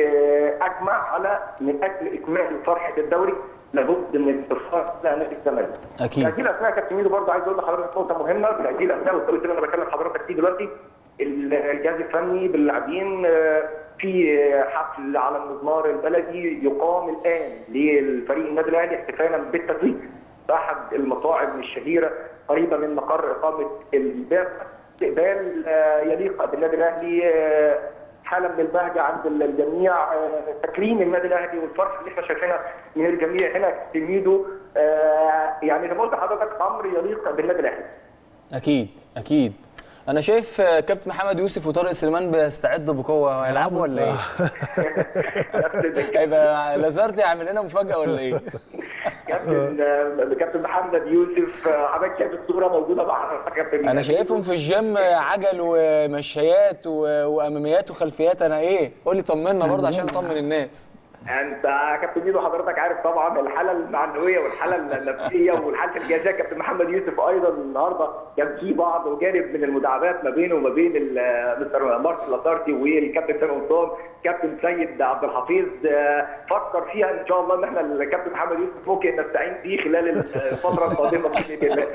باجمع على من اجل اكمال فرحه الدوري لابد من الانتصار على نادي الزمالك. أكيد. هذه الاسماء يا كابتن ميدو برضه عايز اقول لحضرتك نقطه مهمه في هذه الاسماء والتوقيت اللي انا بكلم حضرتك فيه دلوقتي الجهاز الفني باللاعبين آه، في حفل على المزمار البلدي يقام الان للفريق النادي الاهلي احتفالا بالتتويج في احد المطاعم الشهيره قريبه من مقر اقامه الباب استقبال آه، يليق بالنادي الاهلي آه، حاله من البهجه عند الجميع آه، تكريم النادي الاهلي والفرحه اللي احنا شايفينها من الجميع هنا في ميدو آه، يعني زي ما قلت لحضرتك امر يليق بالنادي الاهلي اكيد اكيد انا شايف آه، كابتن محمد يوسف وطارق سليمان بيستعدوا بقوه هيلعبوا ولا ايه؟ هيبقى لازارتي عامل لنا مفاجاه ولا ايه؟ كابتن آه، كابتن محمد يوسف آه، حضرتك شايف الصوره موجوده مع حضرتك يا كابتن انا شايفهم في الجيم آه، عجل ومشايات و- واماميات وخلفيات انا ايه؟ قول لي طمنا برضه عشان اطمن الناس انت يا كابتن ميدو حضرتك عارف طبعا الحاله المعنويه والحاله النفسيه والحاله الجاهزيه كابتن محمد يوسف ايضا النهارده كان في بعض وجانب من المداعبات ما بينه وما بين ال- مستر مارك لاتارتي والكابتن سامي قمصان كابتن سيد عبد الحفيظ آه، فكر فيها ان شاء الله ان احنا الكابتن محمد يوسف ممكن نستعين فيه خلال الفتره القادمه باذن الله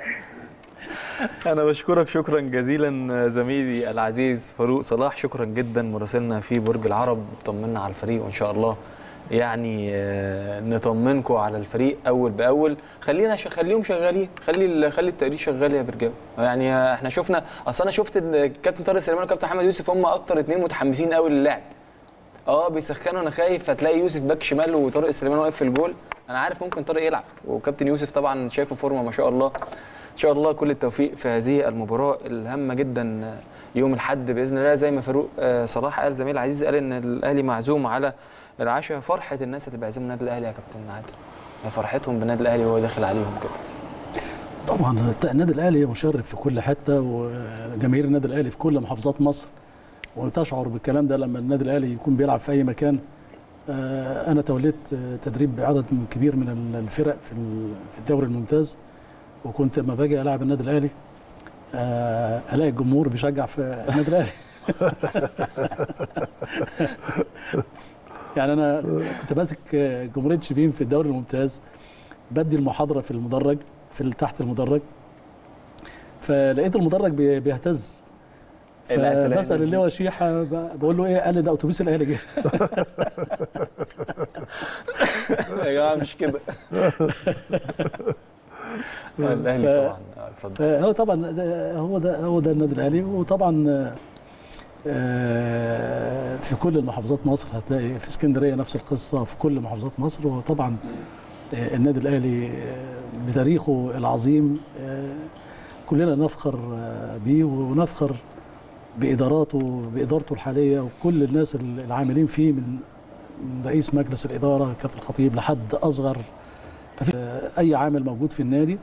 انا بشكرك شكرا جزيلا زميلي العزيز فاروق صلاح شكرا جدا مراسلنا في برج العرب طمنا على الفريق وان شاء الله يعني آه، نطمنكم على الفريق اول باول خلينا ش... خليهم شغالين خلي ال... خلي التقرير شغال يا برجاوي يعني آه، احنا شفنا اصل انا شفت ان كابتن طارق سليمان وكابتن محمد يوسف هم اكتر اتنين متحمسين قوي للعب اه بيسخنوا انا خايف هتلاقي يوسف باك شمال وطارق سليمان واقف في الجول انا عارف ممكن طارق يلعب وكابتن يوسف طبعا شايفه فورمه ما شاء الله ان شاء الله كل التوفيق في هذه المباراه الهامه جدا يوم الاحد باذن الله زي ما فاروق آه، صلاح قال زميل عزيز قال ان الاهلي معزوم على العشاء فرحه الناس اللي بيعزموا النادي الاهلي يا كابتن عادل هي فرحتهم بالنادي الاهلي وهو داخل عليهم كده طبعا النادي الاهلي مشرف في كل حته وجماهير النادي الاهلي في كل محافظات مصر وتشعر بالكلام ده لما النادي الاهلي يكون بيلعب في اي مكان آه، انا توليت آه، تدريب عدد كبير من الفرق في ال- في الدوري الممتاز وكنت لما باجي العب النادي الاهلي آه، الاقي الجمهور بيشجع في النادي الاهلي يعني انا كنت ماسك آه، جمهوريه شبين في الدوري الممتاز بدي المحاضره في المدرج في تحت المدرج فلقيت المدرج بي- بيهتز اللاعب تلاقي فبسال الناس اللي هو شيحه ب- بقول له ايه قال لي ده اتوبيس الاهلي جه يا جماعه مش كده الاهلي ف- طبعا آه، اتفضل فهو طبعا ده هو ده هو ده النادي الاهلي وطبعا آه، في كل المحافظات مصر هتلاقي في اسكندريه نفس القصه في كل محافظات مصر وطبعا آه، النادي الاهلي آه، بتاريخه العظيم آه، كلنا نفخر آه، بيه ونفخر باداراته بادارته الحاليه وكل الناس العاملين فيه من من رئيس مجلس الاداره كابتن الخطيب لحد اصغر مفيش، آه، اي عامل موجود في النادي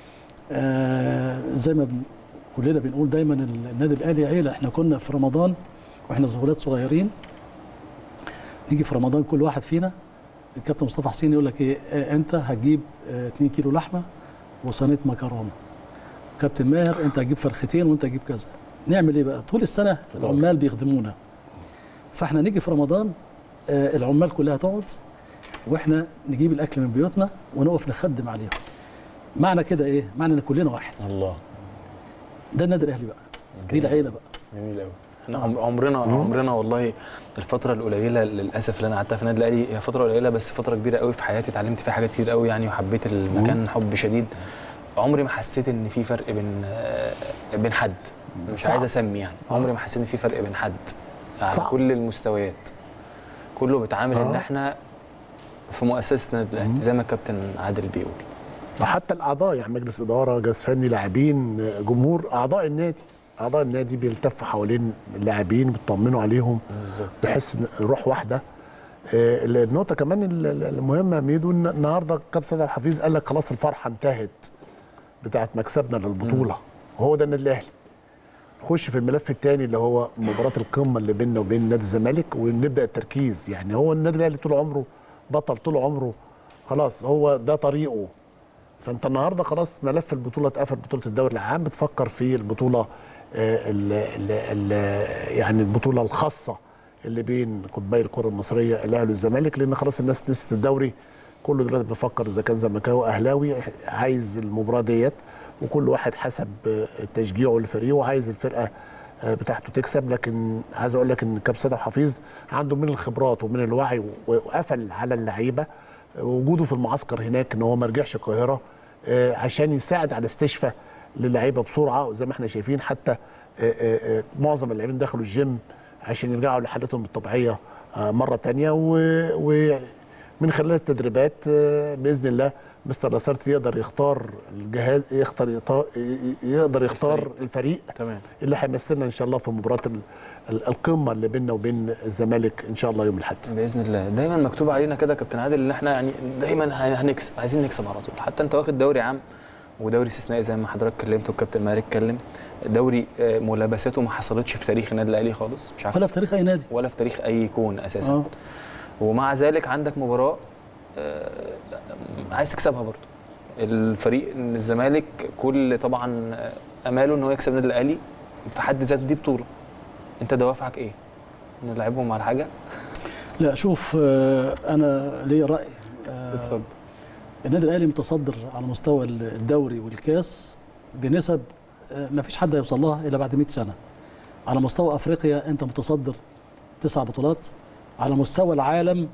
آه، زي ما بن- كلنا بنقول دايما ال- النادي الاهلي عيله احنا كنا في رمضان واحنا ولاد صغيرين نيجي في رمضان كل واحد فينا الكابتن مصطفى حسين يقول لك ايه آه، انت هتجيب 2 كيلو لحمه وصينيه مكرونه كابتن ماهر انت هتجيب فرختين وانت هتجيب كذا نعمل ايه بقى طول السنه العمال بيخدمونا فاحنا نيجي في رمضان آه، العمال كلها تقعد واحنا نجيب الاكل من بيوتنا ونقف نخدم عليهم معنى كده ايه معنى ان كلنا واحد الله ده النادي الاهلي بقى دي العيله بقى جميل قوي احنا عم- عمرنا عمرنا والله الفتره القليله للاسف اللي انا قعدتها في النادي الاهلي هي فتره قليله بس فتره كبيره قوي في حياتي اتعلمت فيها حاجات كتير قوي يعني وحبيت المكان حب شديد عمري ما حسيت ان في فرق بين آه، بين حد مش صح. عايز اسمي يعني عمري ما حسيت ان في فرق بين حد على صح. كل المستويات كله بيتعامل ان آه. احنا في مؤسسه النادي الاهلي زي ما الكابتن عادل بيقول وحتى الاعضاء يعني مجلس اداره جهاز فني لاعبين جمهور اعضاء النادي اعضاء النادي بيلتفوا حوالين اللاعبين بيطمنوا عليهم بالظبط بحس ان روح واحده آه، النقطه كمان ال- ال- المهمه ميدو إن النهارده كابتن سيد عبد الحفيظ قال لك خلاص الفرحه انتهت بتاعت مكسبنا للبطوله وهو ده النادي الاهلي نخش في الملف الثاني اللي هو مباراه القمه اللي بيننا وبين نادي الزمالك ونبدا التركيز يعني هو النادي الاهلي طول عمره بطل طول عمره خلاص هو ده طريقه فانت النهارده خلاص ملف البطوله اتقفل بطوله الدوري العام بتفكر في البطوله آه، ال ال ال يعني البطوله الخاصه اللي بين قطبي الكره المصريه الاهلي والزمالك لان خلاص الناس نسيت الدوري كله دلوقتي بيفكر اذا كان زملكاوي اهلاوي عايز المباراه ديت وكل واحد حسب آه، تشجيعه لفريقه وعايز الفرقه آه، بتاعته تكسب لكن عايز اقول لك ان كابتن سيد عبد الحفيظ عنده من الخبرات ومن الوعي وقفل على اللعيبه وجوده في المعسكر هناك ان هو ما رجعش القاهره آه، عشان يساعد على استشفاء للعيبه بسرعه وزي ما احنا شايفين حتى آه، آه، آه، معظم اللاعبين دخلوا الجيم عشان يرجعوا لحالتهم الطبيعيه آه، مره تانية و- ومن خلال التدريبات آه، باذن الله مستر لاسارتي يقدر يختار الجهاز يختار يختار- يقدر يختار الفريق تمام اللي هيمثلنا ان شاء الله في مباراه ال- ال- القمه اللي بيننا وبين الزمالك ان شاء الله يوم الاحد باذن الله دايما مكتوب علينا كده يا كابتن عادل ان احنا يعني دايما هن- هنكسب عايزين نكسب على طول حتى انت واخد دوري عام ودوري استثنائي زي ما حضرتك كلمت والكابتن ماهر اتكلم دوري آه، ملابساته ما حصلتش في تاريخ النادي الاهلي خالص مش عارف ولا في تاريخ اي نادي ولا في تاريخ اي كون اساسا اه ومع ذلك عندك مباراه آه، عايز تكسبها برضه الفريق الزمالك كل طبعا آه، اماله ان هو يكسب النادي الاهلي في حد ذاته دي بطوله انت دوافعك ايه؟ نلعبهم على حاجه؟ لا شوف آه، انا ليا راي آه، اتفضل النادي الاهلي متصدر على مستوى الدوري والكاس بنسب ما فيش حد هيوصل لها الا بعد 100 سنه على مستوى افريقيا انت متصدر تسع بطولات على مستوى العالم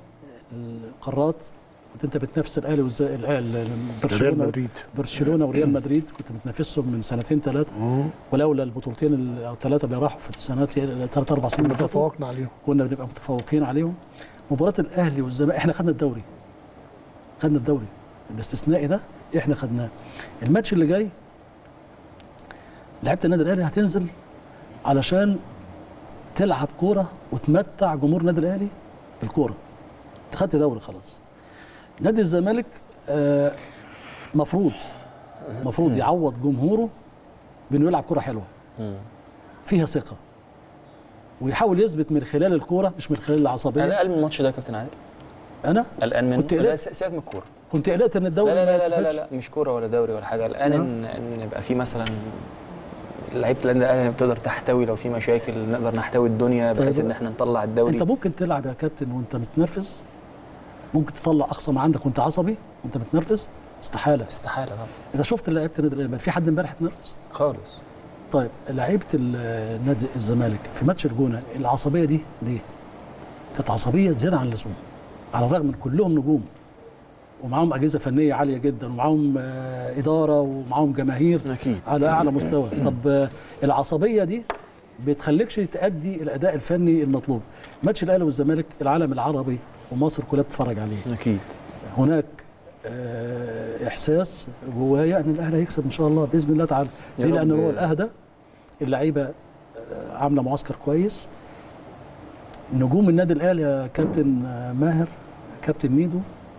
القارات كنت انت بتنافس الاهلي والز- ال- ال- ريال برشلونه مدريد برشلونه وريال مدريد كنت بتنافسهم من سنتين ثلاثه ولولا البطولتين ال- او الثلاثه اللي راحوا في السنوات ثلاث اربع سنين اللي فاتوا تفوقنا عليهم كنا بنبقى متفوقين عليهم مباراه الاهلي والزمالك احنا خدنا الدوري خدنا الدوري الاستثنائي ده احنا خدناه الماتش اللي جاي لعيبه النادي الاهلي هتنزل علشان تلعب كوره وتمتع جمهور النادي الاهلي بالكوره انت خدت دوري خلاص نادي الزمالك آه، مفروض مفروض يعوض جمهوره بانه يلعب كوره حلوه مم. فيها ثقه ويحاول يثبت من خلال الكوره مش من خلال العصبيه انا قلقان من الماتش ده يا كابتن عادل انا قلقان منه كنت لا قلقان. س- سيبك من الكوره كنت قلقت ان لا الدوري لا ما لا لا, لا, يتاخدش. لا مش كوره ولا دوري ولا حاجه الان نعم. ان ان يبقى في مثلا لعيبه النادي الاهلي بتقدر تحتوي لو في مشاكل نقدر نحتوي الدنيا بحيث طيب. ان احنا نطلع الدوري انت ممكن تلعب يا كابتن وانت متنرفز ممكن تطلع اقصى ما عندك وانت عصبي وانت متنرفز استحاله استحاله طبعا اذا شفت لعيبه النادي الاهلي في حد امبارح اتنرفز خالص طيب لعيبه ال- نادي الزمالك في ماتش الجونه العصبيه دي ليه؟ كانت عصبيه زياده عن اللزوم على الرغم من كلهم نجوم ومعاهم اجهزه فنيه عاليه جدا ومعاهم آه، اداره ومعاهم جماهير اكيد على اعلى مستوى طب آه، العصبيه دي بتخليكش تأدي الاداء الفني المطلوب ماتش الاهلي والزمالك العالم العربي ومصر كلها بتتفرج عليه اكيد هناك آه، احساس جوايا ان الاهلي هيكسب ان شاء الله باذن الله تعالى يا ليه لان رب. هو الاهدى اللعيبه آه، عامله معسكر كويس نجوم النادي الاهلي يا كابتن آه، ماهر كابتن ميدو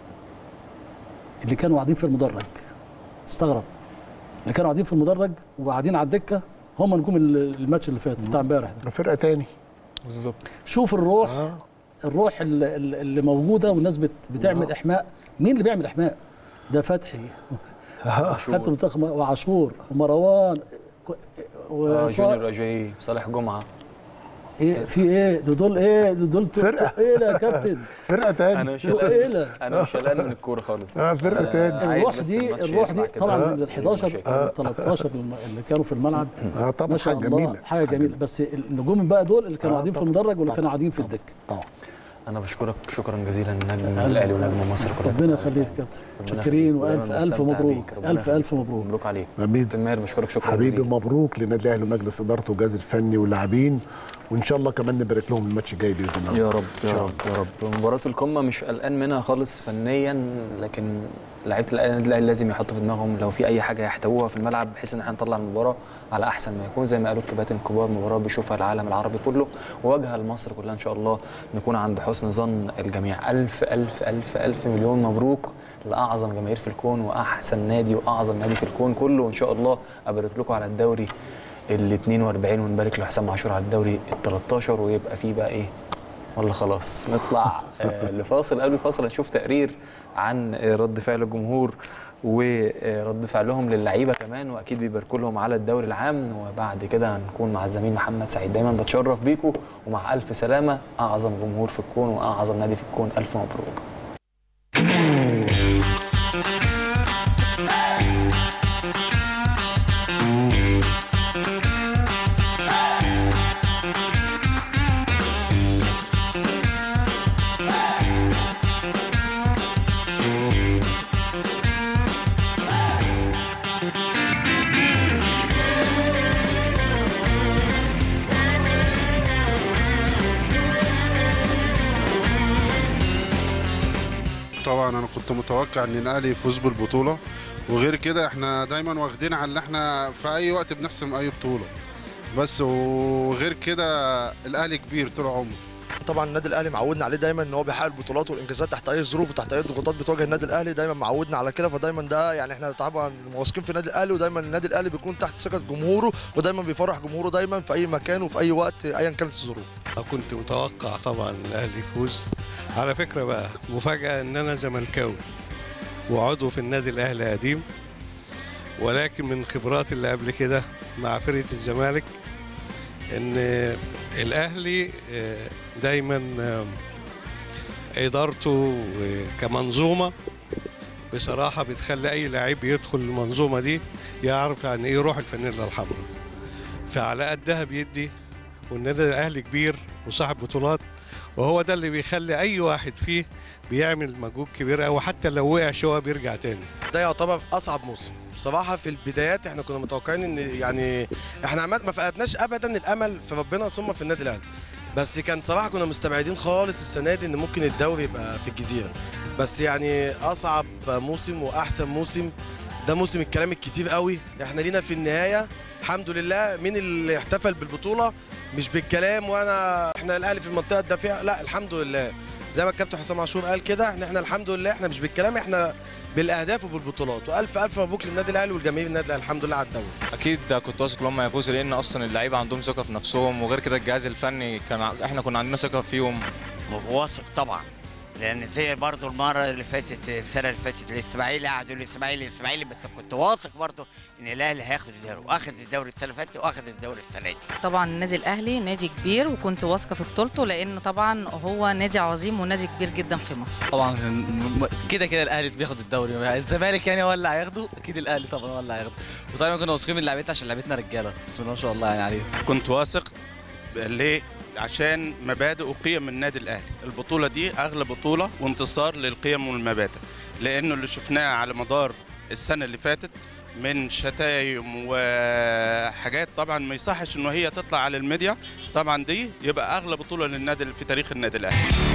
اللي كانوا قاعدين في المدرج تستغرب اللي كانوا قاعدين في المدرج وقاعدين على الدكه هم نجوم ال- الماتش اللي فات بتاع امبارح ده فرقه تاني بالظبط شوف الروح اه الروح ال- ال- اللي موجوده والناس بت- بتعمل احماء مين اللي بيعمل احماء ده فتحي كابتن منتخب وعاشور ومروان ك- اه وصا- جونيور اجاي صالح جمعه ايه في ايه ده دول ايه ده دول فرقة. ايه يا كابتن فرقه تاني انا مش دول قلقان ايه انا مش قلقان من الكوره خالص اه فرقه أنا تاني عايز الروح بس دي الماتش الروح يطلع دي كده طبعا بدون ال 11 مشاكل. او ال 13 الم- اللي كانوا في الملعب اه ما طبعا شاء حاجه الله جميله حاجه جميله بس النجوم بقى دول اللي كانوا آه، قاعدين في طبعاً. المدرج واللي طبعاً. كانوا قاعدين في طبعاً. الدكه طبعا انا بشكرك شكرا جزيلا نجم الاهلي ونجم مصر كلها ربنا يخليك يا كابتن ربنا شاكرين يخليك. والف دايماً الف بستمتع مبروك بيك. ربنا الف يخليك. الف مبروك مبروك عليك امين كابتن ماهر بشكرك شكرا حبيبي جزيلا مبروك للنادي الاهلي ومجلس ادارته والجهاز الفني واللاعبين وان شاء الله كمان نبارك لهم الماتش الجاي باذن الله يا رب إن يا شاء رب يا رب مباراة القمة مش قلقان منها خالص فنيا لكن لعيبة النادي الاهلي لازم يحطوا في دماغهم لو في أي حاجة يحتووها في الملعب بحيث إن احنا نطلع المباراة على أحسن ما يكون زي ما قالوا الكباتن الكبار مباراة بيشوفها العالم العربي كله وواجهة لمصر كلها إن شاء الله نكون عند حسن ظن الجميع ألف ألف ألف ألف مليون مبروك لأعظم جماهير في الكون وأحسن نادي وأعظم نادي في الكون كله وإن شاء الله أبارك لكم على الدوري ال 42 ونبارك لحسام عاشور على الدوري ال 13 ويبقى فيه بقى ايه ولا خلاص نطلع آه، لفاصل قبل الفاصل هنشوف تقرير عن آه، رد فعل الجمهور ورد فعلهم للعيبه كمان واكيد بيباركوا لهم على الدوري العام وبعد كده هنكون مع الزميل محمد سعيد دايما بتشرف بيكم ومع الف سلامه اعظم جمهور في الكون واعظم نادي في الكون الف مبروك طبعا انا كنت متوقع ان الاهلي يفوز بالبطوله وغير كده احنا دايما واخدين على ان احنا في اي وقت بنحسم اي بطوله بس وغير كده الاهلي كبير طول عمره طبعا النادي الاهلي معودنا عليه دايما ان هو بيحقق البطولات والانجازات تحت اي ظروف وتحت اي ضغوطات بتواجه النادي الاهلي دايما معودنا على كده فدايما ده يعني احنا طبعا واثقين في النادي الاهلي ودايما النادي الاهلي بيكون تحت ثقه جمهوره ودايما بيفرح جمهوره دايما في اي مكان وفي اي وقت ايا كانت الظروف كنت متوقع طبعا الاهلي يفوز على فكره بقى مفاجاه ان انا زملكاوي وعضو في النادي الاهلي قديم ولكن من خبراتي اللي قبل كده مع فرقه الزمالك ان الاهلي آه، دايما آه، ادارته آه، كمنظومه بصراحه بتخلي اي لعيب يدخل المنظومه دي يعرف يعني ايه روح الفانيلا الحمراء فعلى قدها بيدي والنادي الاهلي كبير وصاحب بطولات وهو ده اللي بيخلي اي واحد فيه بيعمل مجهود كبير قوي حتى لو وقع شويه بيرجع تاني ده يعتبر اصعب موسم بصراحه في البدايات احنا كنا متوقعين ان يعني احنا عمال ما فقدناش ابدا الامل في ربنا ثم في النادي الاهلي بس كان صراحه كنا مستبعدين خالص السنه دي ان ممكن الدوري يبقى في الجزيره بس يعني اصعب موسم واحسن موسم ده موسم الكلام الكتير قوي احنا لينا في النهايه الحمد لله مين اللي احتفل بالبطوله مش بالكلام وانا احنا الاهلي في المنطقه الدافئه لا الحمد لله زي ما الكابتن حسام عاشور قال كده ان احنا الحمد لله احنا مش بالكلام احنا بالاهداف وبالبطولات والف الف مبروك للنادي الاهلي والجماهير النادي الاهلي الحمد لله على الدوري اكيد كنت واثق ان هم هيفوزوا لان اصلا اللعيبه عندهم ثقه في نفسهم وغير كده الجهاز الفني كان ع- احنا كنا عندنا ثقه فيهم واثق طبعا لان زي برضو المره اللي فاتت السنه اللي فاتت الاسماعيلي قعدوا الاسماعيلي الاسماعيلي بس كنت واثق برضو ان الاهلي هياخد الدوري واخد الدوري السنه اللي فاتت واخد الدوري السنه دي طبعا النادي الاهلي نادي كبير وكنت واثقه في بطولته لان طبعا هو نادي عظيم ونادي كبير جدا في مصر طبعا م- كده كده الاهلي بياخد الدوري الزمالك يعني هو اللي هياخده اكيد الاهلي طبعا هو اللي هياخده وطبعا كنا واثقين من لعيبتنا عشان لعيبتنا رجاله بسم الله ما شاء الله يعني عليهم كنت واثق ليه؟ عشان مبادئ وقيم النادي الاهلي البطوله دي اغلى بطوله وانتصار للقيم والمبادئ لانه اللي شفناه على مدار السنه اللي فاتت من شتايم وحاجات طبعا ما يصحش انه هي تطلع على الميديا طبعا دي يبقى اغلى بطوله للنادي في تاريخ النادي الاهلي